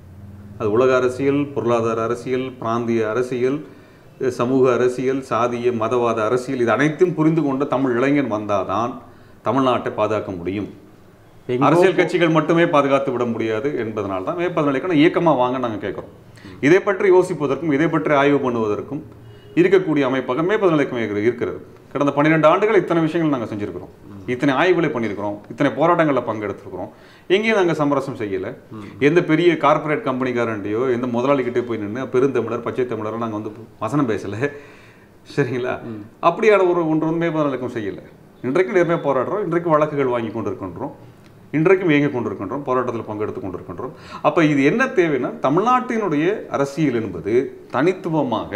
அது உலக அரசியல் பொருளாதார அரசியல் பிராந்திய அரசியல் அஹ் சமூக அரசியல் சாதிய மதவாத அரசியல் இது அனைத்தும் புரிந்து கொண்ட தமிழ் இளைஞன் வந்தாதான் தமிழ்நாட்டை பாதுகாக்க முடியும் எங்கோ அரசியல் கட்சிகள் மட்டுமே பாதுகாத்து விட முடியாது என்பதனால தான் வேப்பதனைக்கான இயக்கமா வாங்க நாங்க கேட்குறோம் இதை பற்றி யோசிப்பதற்கும் இதை பற்றி ஆய்வு பண்ணுவதற்கும் இருக்கக்கூடிய அமைப்பகம் மேற்பதநிலைக்கம் இருக்கிறது கடந்த பன்னிரெண்டு ஆண்டுகள் இத்தனை விஷயங்கள் நாங்க செஞ்சிருக்கிறோம் இத்தனை ஆய்வுகளை பண்ணியிருக்கிறோம் இத்தனை போராட்டங்களில் பங்கெடுத்திருக்கிறோம் எங்கேயும் நாங்க சமரசம் செய்யல எந்த பெரிய கார்ப்பரேட் கம்பெனிக்காரன்டையோ எந்த முதலாளிகிட்டே போய் நின்று பெருந்தமிழர் பச்சை தமிழர் நாங்க வந்து வசனம் பேசல சரிங்களா அப்படியான ஒரு ஒன்று வந்து மேற்பதநிலைக்கம் செய்யல இன்றைக்கு நேர்மையாக போராடுறோம் இன்றைக்கு வழக்குகள் வாங்கி கொண்டிருக்கின்றோம் இன்றைக்கும் இயங்கிக் கொண்டிருக்கின்றோம் போராட்டத்தில் பங்கெடுத்து கொண்டிருக்கின்றோம் அப்ப இது என்ன தேவைன்னா தமிழ்நாட்டினுடைய அரசியல் என்பது தனித்துவமாக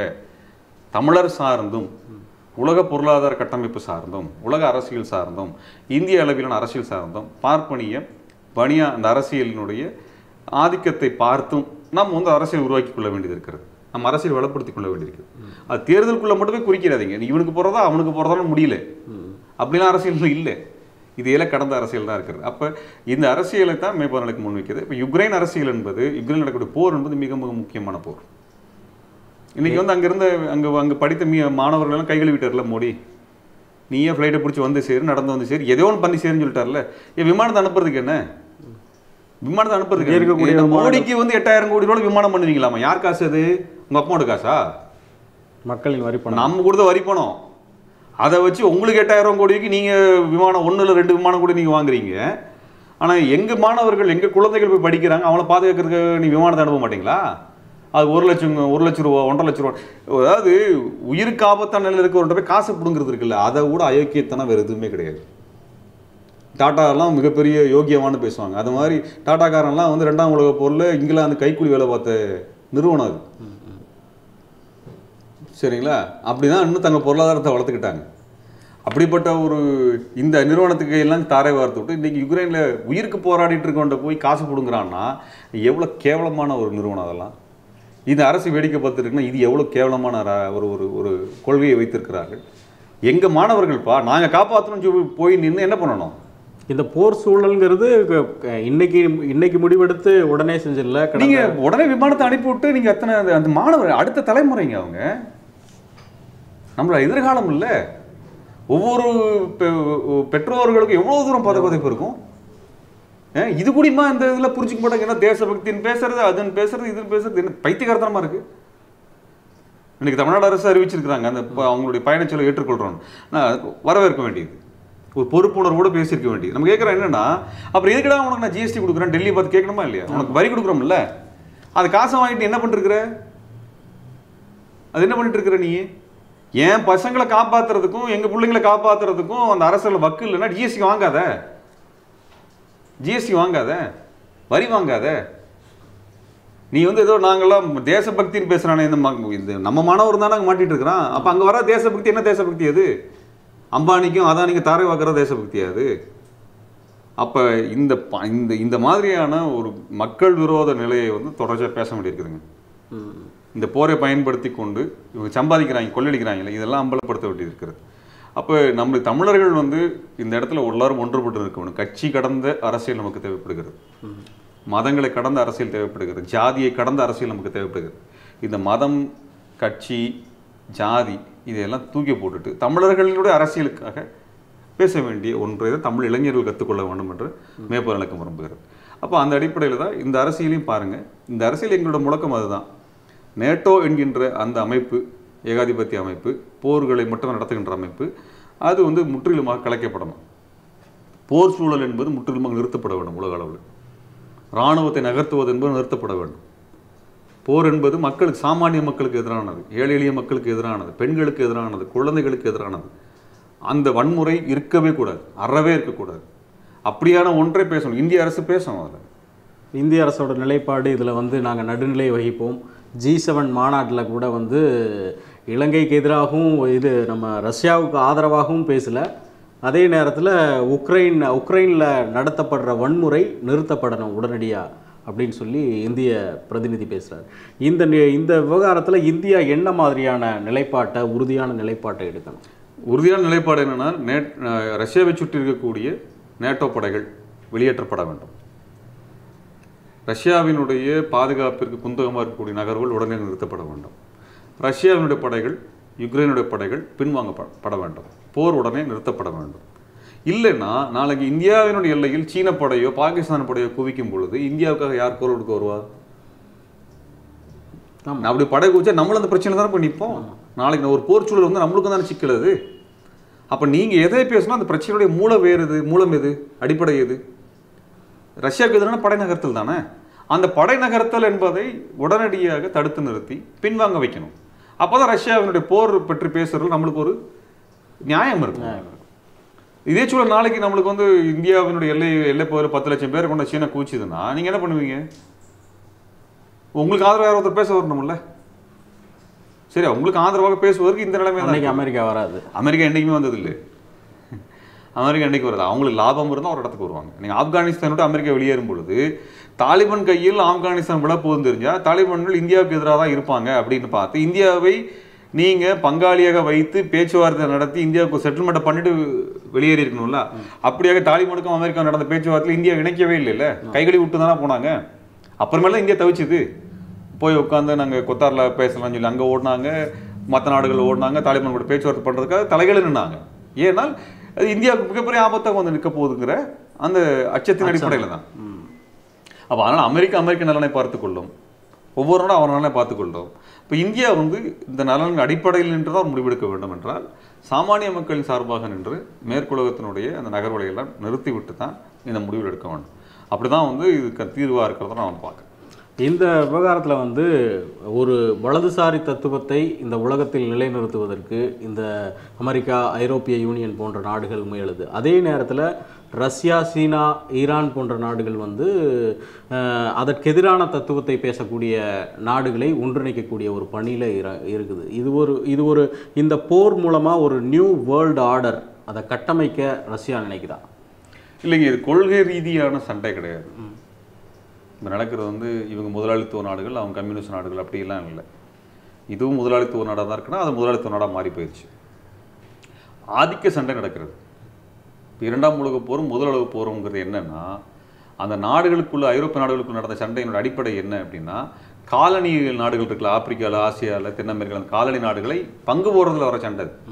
தமிழர் சார்ந்தும் உலக பொருளாதார கட்டமைப்பு சார்ந்தும் உலக அரசியல் சார்ந்தும் இந்திய அளவிலான அரசியல் சார்ந்தும் பார்ப்பனிய பனியா அந்த அரசியலினுடைய ஆதிக்கத்தை பார்த்தும் நாம் வந்து அரசியல் உருவாக்கி கொள்ள வேண்டியது இருக்கிறது நம்ம அரசியல் வளப்படுத்திக் கொள்ள வேண்டியிருக்குது அது தேர்தலுக்குள்ள மட்டுமே குறிக்கிறாதீங்க நீ இவனுக்கு போறதா அவனுக்கு போறதான்னு முடியல அப்படிலாம் அரசியல் இல்லை இது எல்லாம் கடந்த அரசியல் தான் இருக்கிறது அப்ப இந்த அரசியலை தான் மேற்பார்வைக்கு முன்வைக்கிறது இப்போ யுக்ரைன் அரசியல் என்பது யுக்ரைன் நடக்கக்கூடிய போர் என்பது மிக மிக முக்கியமான போர் இன்னைக்கு வந்து அங்க இருந்த அங்க அங்க படித்த மீ மாணவர்கள் எல்லாம் கை கழுவிட்டார்ல மோடி நீயே ஃப்ளைட்டை பிடிச்சி வந்து சேரு நடந்து வந்து சேரு ஏதோ ஒன்று பண்ணி சேருன்னு சொல்லிட்டார்ல ஏன் விமானத்தை அனுப்புறதுக்கு என்ன விமானத்தை அனுப்புறதுக்கு இருக்கக்கூடிய என்ன? இந்த விமானம். மோடிக்கு வந்து எட்டாயிரம் கோடி ரூபாய் விமானம் பண்ணுவீங்களாமா யார் காசு அது உங்க அப்பாவோட காசா மக்களின் வரி பணம் நம்ம கொடுத்த வரி பணம் அதை வச்சு உங்களுக்கு எட்டாயிரம் கோடிக்கு நீங்க விமானம் ஒண்ணு இல்ல ரெண்டு விமானம் கூட நீங்க வாங்குறீங்க ஆனா எங்க மாணவர்கள் எங்க குழந்தைகள் போய் படிக்கிறாங்க அவங்கள பாதுகாக்கிறதுக்கு நீ விமானத்தை அனுப்ப மாட்டீங்களா அது ஒரு லட்சம் ஒரு லட்சம் ரூபா ஒன்றரை லட்சம் ரூபா அதாவது உயிருக்கு ஆபத்தான நிலையில் இருக்கிறவர்கிட்ட போய் காசு பிடுங்கிறது இருக்குல்ல அதை விட அயோக்கியத்தனம் வேறு எதுவுமே கிடையாது டாட்டாலாம் மிகப்பெரிய யோகியமானு பேசுவாங்க அது மாதிரி டாட்டாக்காரன்லாம் வந்து ரெண்டாம் உலக போரில் இங்கிலாந்து கைக்கூலி வேலை பார்த்த நிறுவனம் அது சரிங்களா அப்படிதான் இன்னும் தங்கள் பொருளாதாரத்தை வளர்த்துக்கிட்டாங்க அப்படிப்பட்ட ஒரு இந்த நிறுவனத்துக்கு எல்லாம் தாரை வார்த்து விட்டு இன்னைக்கு யுக்ரைன்ல உயிருக்கு போராடிட்டு இருக்கவன்ட்ட போய் காசு கொடுங்குறான்னா எவ்வளவு கேவலமான ஒரு நிறுவனம் அதெல்லாம் இந்த அரசு வேடிக்கை பார்த்துருக்குன்னா இது எவ்வளவு கேவலமான ர- ஒரு ஒரு ஒரு கொள்கையை வைத்திருக்கிறார்கள் எங்க மாணவர்கள்ப்பா நாங்க காப்பாற்றணும்னு சொல்லி போய் நின்று என்ன பண்ணணும் இந்த போர் சூழல்ங்கிறது க- க- இன்னைக்கு இன்னைக்கு முடிவெடுத்து உடனே செஞ்சிடல கடந்த- நீங்க உடனே விமானத்தை அனுப்பி விட்டு நீங்க அத்தனை அந்த- அந்த மாணவர் அடுத்த தலைமுறைங்க அவங்க நம்மளோட எதிர்காலம் இல்ல ஒவ்வொரு பெ- பெற்றோர்களுக்கும் எவ்வளவு தூரம் பதப்பதைப்பு இருக்கும் ஏன், இது கூடமா இந்த இதுல புரிஞ்சுக்க மாட்டாங்க என்ன தேசபக்தின்னு பேசுறது அதுன்னு பேசுறது இதுன்னு பேசுறது என்ன பைத்தியகாரத்தனமா இருக்கு இன்னைக்கு தமிழ்நாடு அரசு அறிவிச்சிருக்கிறாங்க அந்த ப- அவங்களுடைய பயணச்செலவு ஏற்றுக்கொள்றோம் நான் அதுக்கு வரவேற்க வேண்டியது ஒரு பொறுப்புணர்வோட பேசியிருக்க வேண்டியது நம்ம கேட்குறோம் என்னன்னா அப்புறம் எதுக்குடா உனக்கு நான் ஜிஎஸ்டி கொடுக்குறேன் டெல்லி பார்த்து கேட்கணுமா இல்லையா உனக்கு வரி கொடுக்குறோம்ல அது காசை வாங்கிட்டு என்ன பண்ணிருக்கிற அது என்ன பண்ணிட்டு இருக்கிற நீ என் பசங்களை காப்பாத்துறதுக்கும் எங்க பிள்ளைங்களை காப்பாத்துறதுக்கும் அந்த அரசுல வக்கு இல்லைன்னா ஜிஎஸ்டி வாங்காத ஜிஎஸ்டி வாங்காத வரி வாங்காத நீ வந்து ஏதோ நாங்கெல்லாம் தேசபக்தின்னு பேசுறானே இந்த ம- இந்த நம்ம மாணவர் தான் நாங்கள் மாட்டிட்டு இருக்கிறான் அப்ப அங்க வர தேசபக்தி என்ன தேசபக்தி அது அம்பானிக்கும் அதானிக்கும் தாரை வாக்குற தேசபக்தியா அது அப்ப இந்த ப- இந்த இந்த மாதிரியான ஒரு மக்கள் விரோத நிலையை வந்து தொடர்ச்சியாக பேச வேண்டியிருக்குதுங்க ம். இந்த போரை பயன்படுத்தி கொண்டு இவங்க சம்பாதிக்கிறாங்க கொள்ளடிக்கிறாங்கல்ல இதெல்லாம் அம்பலப்படுத்த வேண்டியது இருக்கிறது அப்போ நம்ம தமிழர்கள் வந்து இந்த இடத்துல எல்லாரும் ஒன்றுபட்டு இருக்க வேணும் கட்சி கடந்த அரசியல் நமக்கு தேவைப்படுகிறது மதங்களை கடந்த அரசியல் தேவைப்படுகிறது ஜாதியை கடந்த அரசியல் நமக்கு தேவைப்படுகிறது இந்த மதம் கட்சி ஜாதி இதையெல்லாம் தூக்கி போட்டுட்டு தமிழர்களுடைய அரசியலுக்காக பேச வேண்டிய ஒன்றை தான் தமிழ் இளைஞர்கள் கற்றுக்கொள்ள வேண்டும் என்று மேற்பர் விளக்கம் விரும்புகிறது அப்போ அந்த அடிப்படையில் தான் இந்த அரசியலையும் பாருங்க இந்த அரசியல் எங்களோட முழக்கம் அதுதான் நேட்டோ என்கின்ற அந்த அமைப்பு ஏகாதிபத்திய அமைப்பு போர்களை மட்டும் நடத்துகின்ற அமைப்பு அது வந்து முற்றிலுமாக கலைக்கப்படணும் போர் சூழல் என்பது முற்றிலுமாக நிறுத்தப்பட வேண்டும் உலக அளவில் இராணுவத்தை நகர்த்துவது என்பது நிறுத்தப்பட வேண்டும் போர் என்பது மக்களுக்கு சாமானிய மக்களுக்கு எதிரானது ஏழை எளிய மக்களுக்கு எதிரானது பெண்களுக்கு எதிரானது குழந்தைகளுக்கு எதிரானது அந்த வன்முறை இருக்கவே கூடாது அறவே இருக்கக்கூடாது அப்படியான ஒன்றை பேசணும் இந்திய அரசு பேசணும் அதில் இந்திய அரசோட நிலைப்பாடு இதில் வந்து நாங்கள் நடுநிலை வகிப்போம் ஜி செவன் மாநாட்டில் கூட வந்து இலங்கைக்கு எதிராகவும் இது நம்ம ரஷ்யாவுக்கு ஆதரவாகவும் பேசலை அதே நேரத்தில் உக்ரைன் உக்ரைனில் நடத்தப்படுற வன்முறை நிறுத்தப்படணும் உடனடியாக அப்படின்னு சொல்லி இந்திய பிரதிநிதி பேசுகிறார் இந்த நி- இந்த விவகாரத்தில் இந்தியா என்ன மாதிரியான நிலைப்பாட்டை உறுதியான நிலைப்பாட்டை எடுக்கணும் உறுதியான நிலைப்பாடு என்னன்னா நேட் அஹ் ரஷ்யாவை சுற்றி இருக்கக்கூடிய நேட்டோ படைகள் வெளியேற்றப்பட வேண்டும் ரஷ்யாவினுடைய பாதுகாப்பிற்கு குந்தகமாக இருக்கக்கூடிய நகர்வுகள் உடனே நிறுத்தப்பட வேண்டும் ரஷ்யாவினுடைய படைகள் யுக்ரைனுடைய படைகள் பின்வாங்கப்பட வேண்டும் போர் உடனே நிறுத்தப்பட வேண்டும் இல்லைன்னா நாளைக்கு இந்தியாவினுடைய எல்லையில் சீன படையோ பாகிஸ்தான் படையோ குவிக்கும் பொழுது இந்தியாவுக்காக யார் குரல் கொடுக்க வருவா ஆமாம் அப்படி படை குவிச்சா நம்மளும் அந்த பிரச்சனை தானே போய் நிற்போம் நாளைக்கு நான் ஒரு போர் சூழல் வந்து நம்மளுக்கும் தானே சிக்கல் அது அப்போ நீங்கள் எதை பேசினா அந்த பிரச்சனையுடைய மூல வேறு எது மூலம் எது அடிப்படை எது ரஷ்யாவுக்கு எதிரான படை நகர்த்தல் தானே அந்த படை நகர்த்தல் என்பதை உடனடியாக தடுத்து நிறுத்தி பின்வாங்க வைக்கணும் அப்பதான் ரஷ்யாவினுடைய போர் பற்றி பேசுறது நம்மளுக்கு ஒரு நியாயம் இருக்கும் இதே சூழல் நாளைக்கு நம்மளுக்கு வந்து இந்தியாவினுடைய எல்லை எல்லை பகுதியில் பத்து லட்சம் பேர் கொண்ட சீனா கூச்சுதுன்னா நீங்க என்ன பண்ணுவீங்க உங்களுக்கு ஆதரவாக ஒருத்தர் பேச வரணும்ல சரி உங்களுக்கு ஆதரவாக பேசுவதற்கு இந்த நிலைமை தான் அன்னைக்கு அமெரிக்கா வராது அமெரிக்கா என்றைக்குமே வந்தது இல்லை அமெரிக்கா என்னைக்கு வருது அவங்களுக்கு லாபம் இருந்தால் ஒரு இடத்துக்கு வருவாங்க நீங்கள் ஆப்கானிஸ்தான் விட்டு அமெரிக்கா வெளியேறும் பொழுது தாலிபான் கையில் ஆப்கானிஸ்தான் விட போகுதுன்னு தெரிஞ்சா தாலிபான்கள் இந்தியாவுக்கு எதிராக தான் இருப்பாங்க அப்படின்னு பார்த்து இந்தியாவை நீங்க பங்காளியாக வைத்து பேச்சுவார்த்தை நடத்தி இந்தியாவுக்கு செட்டில்மெண்ட்டை பண்ணிட்டு வெளியேறி இருக்கணும்ல அப்படியாக தாலிபானுக்கும் அமெரிக்கா நடந்த பேச்சுவார்த்தையில் இந்தியா இணைக்கவே இல்லைல்ல கைகளை விட்டு தானே போனாங்க அப்புறமேல இந்தியா தவிச்சுது போய் உட்காந்து நாங்கள் கொத்தாரில் பேசலாம்னு சொல்லி அங்கே ஓடினாங்க மற்ற நாடுகள் ஓடினாங்க தாலிபான் கூட பேச்சுவார்த்தை பண்ணுறதுக்காக தலைகள் நின்னாங்க ஏனால் அது இந்தியாவுக்கு மிகப்பெரிய ஆபத்தாக வந்து நிற்க போகுதுங்கிற அந்த அச்சத்தின் அடிப்படையில் தான் அப்போ அதனால் அமெரிக்கா அமெரிக்க நலனை பார்த்துக்கொள்ளும் ஒவ்வொரு நாடும் அவர் நலனை பார்த்துக்கொள்ளும் இப்போ இந்தியா வந்து இந்த நலன் அடிப்படையில் நின்று தான் முடிவெடுக்க வேண்டும் என்றால் சாமானிய மக்களின் சார்பாக நின்று மேற்குலகத்தினுடைய அந்த நகர்வுகளை எல்லாம் நிறுத்திவிட்டு தான் இந்த முடிவு எடுக்க வேண்டும் அப்படி தான் வந்து இதுக்கு தீர்வாக இருக்கிறத நான் பார்க்குறேன் இந்த விவகாரத்தில் வந்து ஒரு வலதுசாரி தத்துவத்தை இந்த உலகத்தில் நிலைநிறுத்துவதற்கு இந்த அமெரிக்கா ஐரோப்பிய யூனியன் போன்ற நாடுகள் முயலுது அதே நேரத்தில் ரஷ்யா சீனா ஈரான் போன்ற நாடுகள் வந்து அஹ், அதற்கெதிரான தத்துவத்தை பேசக்கூடிய நாடுகளை ஒன்றிணைக்கக்கூடிய ஒரு பணியில் இருக்குது இது ஒரு இது ஒரு இந்த போர் மூலமாக ஒரு நியூ வேர்ல்டு ஆர்டர் அதை கட்டமைக்க ரஷ்யா நினைக்குதா இல்லைங்க இது கொள்கை ரீதியான சண்டை கிடையாது இப்போ நடக்கிறது வந்து இவங்க முதலாளித்துவ நாடுகள் அவங்க கம்யூனிஸ்ட் நாடுகள் அப்படியெல்லாம் இல்லை இதுவும் முதலாளித்துவ நாடாக தான் இருக்குன்னா அது முதலாளித்துவ நாடாக மாறி போயிடுச்சு ஆதிக்க சண்டை நடக்கிறது இப்போ இரண்டாம் உலகப் போரும் முதலுலக போருங்கிறது என்னன்னா அந்த நாடுகளுக்குள்ள ஐரோப்பிய நாடுகளுக்குள்ள நடந்த சண்டையினோட அடிப்படை என்ன அப்படின்னா காலனி நாடுகள் இருக்குல்ல ஆப்பிரிக்காவில் ஆசியாவில் தென் அமெரிக்காவில் அந்த காலனி நாடுகளை பங்கு போடுறதுல வர சண்டை அது.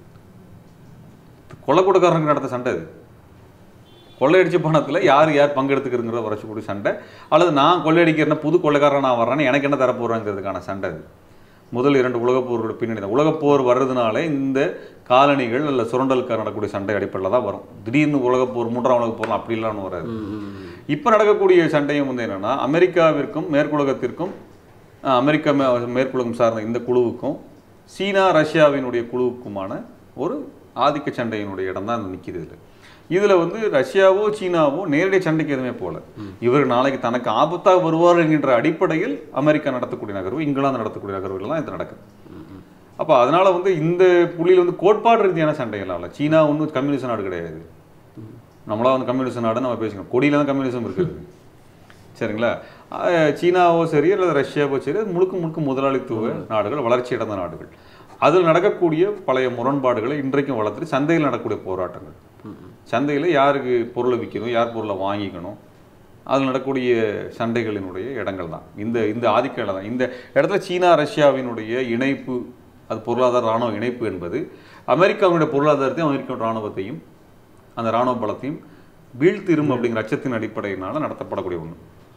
கொலை கொடுக்காரங்க நடந்த சண்டை அது கொள்ளையடிச்ச பணத்தில் யார் யார் பங்கெடுத்துக்கிறங்கிறத வரக்கூடிய சண்டை அல்லது நான் கொள்ளையடிக்கிறேன்னா புது கொள்ளைக்காரன் நான் வர்றேன்னு எனக்கு என்ன தர போகிறாங்கிறதுக்கான சண்டை அது முதல் இரண்டு உலகப் போரோட பின்னணி தான் உலகப் போர் வர்றதுனால இந்த காலனிகள் அல்ல சுரண்டலுக்கு நடக்கக்கூடிய சண்டை அடிப்படையில் தான் வரும் திடீர்னு உலகப் போர் மூன்றாம் உலகப் போர்லாம் அப்படிலாம் வராது இப்போ நடக்கக்கூடிய சண்டையும் வந்து என்னன்னா அமெரிக்காவிற்கும் மேற்குலகத்திற்கும் அஹ், அமெரிக்கா மே- மேற்குலகம் சார்ந்த இந்த குழுவுக்கும் சீனா ரஷ்யாவினுடைய குழுவுக்குமான ஒரு ஆதிக்க சண்டையினுடைய இடம் தான் நிற்கிது இதில் இதில் வந்து ரஷ்யாவோ சீனாவோ நேரடி சண்டைக்கு எதுவுமே போகல இவர் நாளைக்கு தனக்கு ஆபத்தாக வருவார் என்கின்ற அடிப்படையில் அமெரிக்கா நடத்தக்கூடிய நகர்வு இங்கிலாந்து நடத்தக்கூடிய நகர்வுகள்லாம் இது நடக்குது அப்போ அதனால வந்து இந்த புள்ளியில் வந்து கோட்பாடு ரீதியான சண்டைகள்லாம் இல்லை சீனா ஒன்றும் கம்யூனிஸ்ட் நாடு கிடையாது நம்மளா வந்து கம்யூனிஸ்ட் நாடு நம்ம பேசிக்கணும் கொடியில தான் கம்யூனிசம் இருக்குது சரிங்களா அஹ் சீனாவோ சரி அல்லது ரஷ்யாவோ சரி அது முழுக்க முழுக்க முதலாளித்துவ நாடுகள் வளர்ச்சி அடைந்த நாடுகள் அதில் நடக்கக்கூடிய பழைய முரண்பாடுகளை இன்றைக்கும் வளர்த்துட்டு சந்தையில் நடக்கக்கூடிய போராட்டங்கள் சந்தையில் யாருக்கு பொருளை விற்கணும் யார் பொருளை வாங்கிக்கணும் அதில் நடக்கக்கூடிய சண்டைகளினுடைய இடங்கள் தான் இந்த இந்த ஆதிக்க இடம் தான் இந்த இடத்துல சீனா ரஷ்யாவினுடைய இணைப்பு அது பொருளாதார ராணுவ இணைப்பு என்பது அமெரிக்காவினுடைய பொருளாதாரத்தையும் அமெரிக்க ராணுவத்தையும் அந்த ராணுவ பலத்தையும் வீழ்த்திரும் அப்படிங்கிற அச்சத்தின் அடிப்படையினால நடத்தப்படக்கூடிய ஒன்று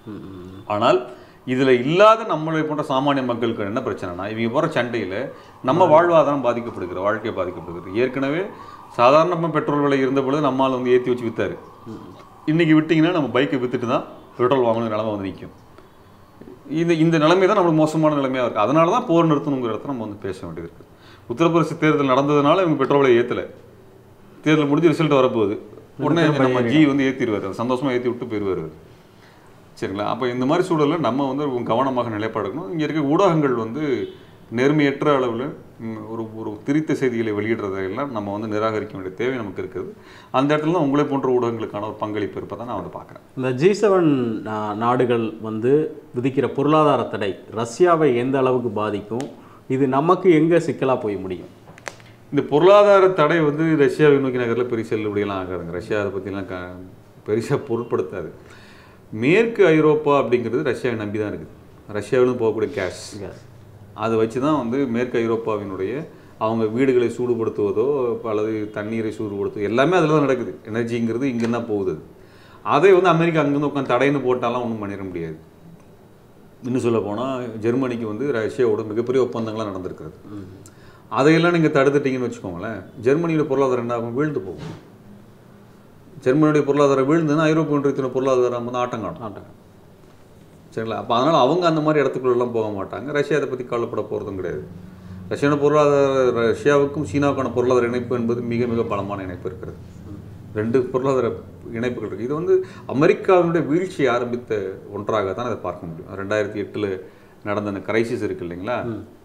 ஆனால் இதுல இல்லாத நம்மளை போன்ற சாமானிய மக்களுக்கு என்ன பிரச்சனைனா இவங்க போற சண்டையில நம்ம வாழ்வாதாரம் பாதிக்கப்படுகிற வாழ்க்கை பாதிக்கப்படுகிறது ஏற்கனவே சாதாரணமாக பெட்ரோல் விலை இருந்த பொழுது நம்மால் வந்து ஏற்றி வச்சு வித்தாரு இன்னைக்கு விட்டீங்கன்னா நம்ம பைக்கை வித்துட்டு தான் பெட்ரோல் வாங்கணும் நிலைமை வந்து நிற்கும் இந்த இந்த நிலைமை தான் நம்மளுக்கு மோசமான நிலைமையாக இருக்குது அதனால தான் போர் நிறுத்தணுங்கிற இடத்துல நம்ம வந்து பேச வேண்டியது இருக்குது உத்தரப்பிரதேச தேர்தல் நடந்ததுனால இவங்க பெட்ரோல் விலை ஏற்றலை தேர்தல் முடிஞ்சு ரிசல்ட் வரப்போகுது உடனே நம்ம ஜி வந்து ஏற்றிடுவார் சந்தோஷமா ஏற்றி விட்டு போயிடுவார் அவரு. சரிங்களா அப்போ இந்த மாதிரி சூழலில் நம்ம வந்து ஒரு கவனமாக நிலைப்பாடுக்கணும் இங்கே இருக்க ஊடகங்கள் வந்து நேர்மையற்ற அளவில் ஒரு ஒரு திரித்த செய்திகளை வெளியிடுறதையெல்லாம் நம்ம வந்து நிராகரிக்க வேண்டிய தேவை நமக்கு இருக்குது அந்த இடத்துல தான் உங்களை போன்ற ஊடகங்களுக்கான ஒரு பங்களிப்பு இருப்பதை நான் வந்து பார்க்குறேன் இந்த ஜி செவன் நாடுகள் வந்து விதிக்கிற பொருளாதார தடை ரஷ்யாவை எந்த அளவுக்கு பாதிக்கும் இது நமக்கு எங்கே சிக்கலாக போய் முடியும் இந்த பொருளாதார தடை வந்து ரஷ்யாவை நோக்கி நகரில் பெரிய செல்லுபடியெல்லாம் ஆகாதுங்க ரஷ்யா அதை பற்றிலாம் க பெருசாக பொருட்படுத்தாது மேற்கு ஐரோப்பா அப்படிங்கிறது ரஷ்யாவை நம்பி தான் இருக்குது ரஷ்யாவிலும் போகக்கூடிய கேஷ் அதை வச்சு தான் வந்து மேற்கு ஐரோப்பாவினுடைய அவங்க வீடுகளை சூடுபடுத்துவதோ அல்லது தண்ணீரை சூடுபடுத்துவதோ எல்லாமே அதில் தான் நடக்குது எனர்ஜிங்கிறது இங்கே தான் போகுது அது. அதை வந்து அமெரிக்கா அங்கேருந்து உட்காந்து தடைன்னு போட்டாலாம் ஒன்றும் பண்ணிட முடியாது இன்னும் சொல்ல போனால் ஜெர்மனிக்கு வந்து ரஷ்யாவோட மிகப்பெரிய ஒப்பந்தங்கள்லாம் நடந்திருக்கிறது அதையெல்லாம் நீங்கள் தடுத்துட்டீங்கன்னு வச்சுக்கோங்களேன் ஜெர்மனியோட பொருளாதாரம் என்ன ஆகும் வீழ்ந்து போகும் ஜெர்மனியுடைய பொருளாதாரம் வீழ்ந்துன்னா ஐரோப்பிய ஒன்றியத்தின் பொருளாதாரம் வந்து ஆட்டம் காணும் ஆட்டம். சரிங்களா அப்போ அதனால் அவங்க அந்த மாதிரி இடத்துக்குள்ளெல்லாம் போக மாட்டாங்க ரஷ்யா அதை பற்றி கவலைப்பட போகிறதும் கிடையாது ரஷ்யாவோட பொருளாதார ரஷ்யாவுக்கும் சீனாவுக்கான பொருளாதார இணைப்பு என்பது மிக மிக பலமான இணைப்பு இருக்கிறது ரெண்டு பொருளாதார இணைப்புகள் இருக்குது இது வந்து அமெரிக்காவினுடைய வீழ்ச்சி ஆரம்பித்த ஒன்றாக தான் அதை பார்க்க முடியும் ரெண்டாயிரத்தி எட்டில் நடந்த அந்த கிரைசிஸ் இருக்கு இல்லைங்களா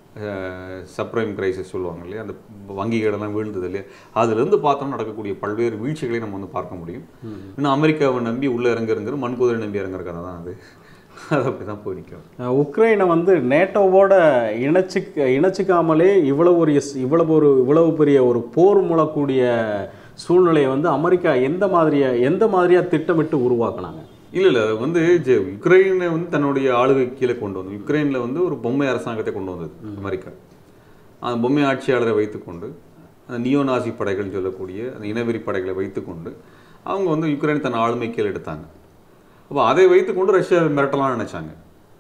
சப்ரைம் கிரைசிஸ் சொல்லுவாங்க இல்லையா அந்த வங்கிகளெல்லாம் வீழ்ந்தது இல்லையா அதுலேருந்து பார்த்தோம்னா நடக்கக்கூடிய பல்வேறு வீழ்ச்சிகளை நம்ம வந்து பார்க்க முடியும் இன்னும் அமெரிக்காவை நம்பி உள்ளே இறங்குறங்கிற மண்குதிரை நம்பி இறங்குற கதை தான் அது அது அப்படி தான் போய் நிற்கும் அஹ் உக்ரைனை வந்து நேட்டோவோட இணைச்சு இணைச்சிக்காமலே இவ்வளவு ஒரு எஸ்- இவ்வளவு ஒரு இவ்வளவு பெரிய ஒரு போர் மூலக்கூடிய சூழ்நிலையை வந்து அமெரிக்கா எந்த மாதிரியா எந்த மாதிரியா திட்டமிட்டு உருவாக்குனாங்க இல்லை இல்லை அது வந்து ஜெ- யுக்ரைனை வந்து தன்னுடைய ஆளுகை கீழே கொண்டு வந்து யுக்ரைனில் வந்து ஒரு பொம்மை அரசாங்கத்தை கொண்டு வந்தது அமெரிக்கா அந்த பொம்மை ஆட்சியாளரை வைத்துக்கொண்டு அந்த நியோநாசி படைகள்னு சொல்லக்கூடிய அந்த இனவெறி படைகளை வைத்துக்கொண்டு அவங்க வந்து யுக்ரைன் தன் ஆளுமை கீழே எடுத்தாங்க அப்போ அதை வைத்துக்கொண்டு ரஷ்யாவை மிரட்டலாம்னு நினைச்சாங்க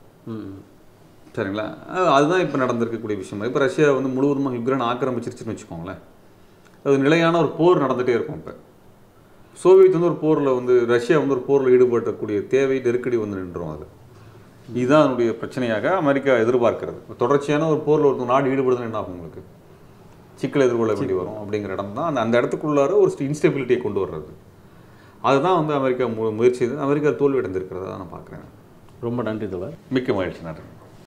சரிங்களா அது- அதுதான் இப்போ நடந்திருக்கக்கூடிய விஷயம் இப்போ ரஷ்யா வந்து முழுவதுமாக யுக்ரைன் ஆக்கிரமிச்சிருச்சுன்னு வச்சுக்கோங்களேன் அது நிலையான ஒரு போர் நடந்துகிட்டே இருக்கும் இப்போ சோவியத் வந்து ஒரு போரில் வந்து ரஷ்யா வந்து ஒரு போரில் ஈடுபடக்கூடிய தேவை நெருக்கடி வந்து நின்றும் அது இதுதான் அதனுடைய பிரச்சனையாக அமெரிக்கா எதிர்பார்க்கிறது தொடர்ச்சியான ஒரு போரில் ஒரு நாடு ஈடுபடுதுன்னு என்ன ஆகும் உங்களுக்கு சிக்கல் எதிர்கொள்ள வேண்டி வரும் அப்படிங்கிற இடம் தான் அந்த அந்த இடத்துக்குள்ளார ஒரு இன்ஸ்டெபிலிட்டியை கொண்டு வர்றது அதுதான் வந்து அமெரிக்கா மு முயற்சி செய்து அமெரிக்கா தோல்வி அடைந்திருக்கிறதா நான் பார்க்குறேன் ரொம்ப நன்றி தோழர் மிக்க மகிழ்ச்சி நன்றி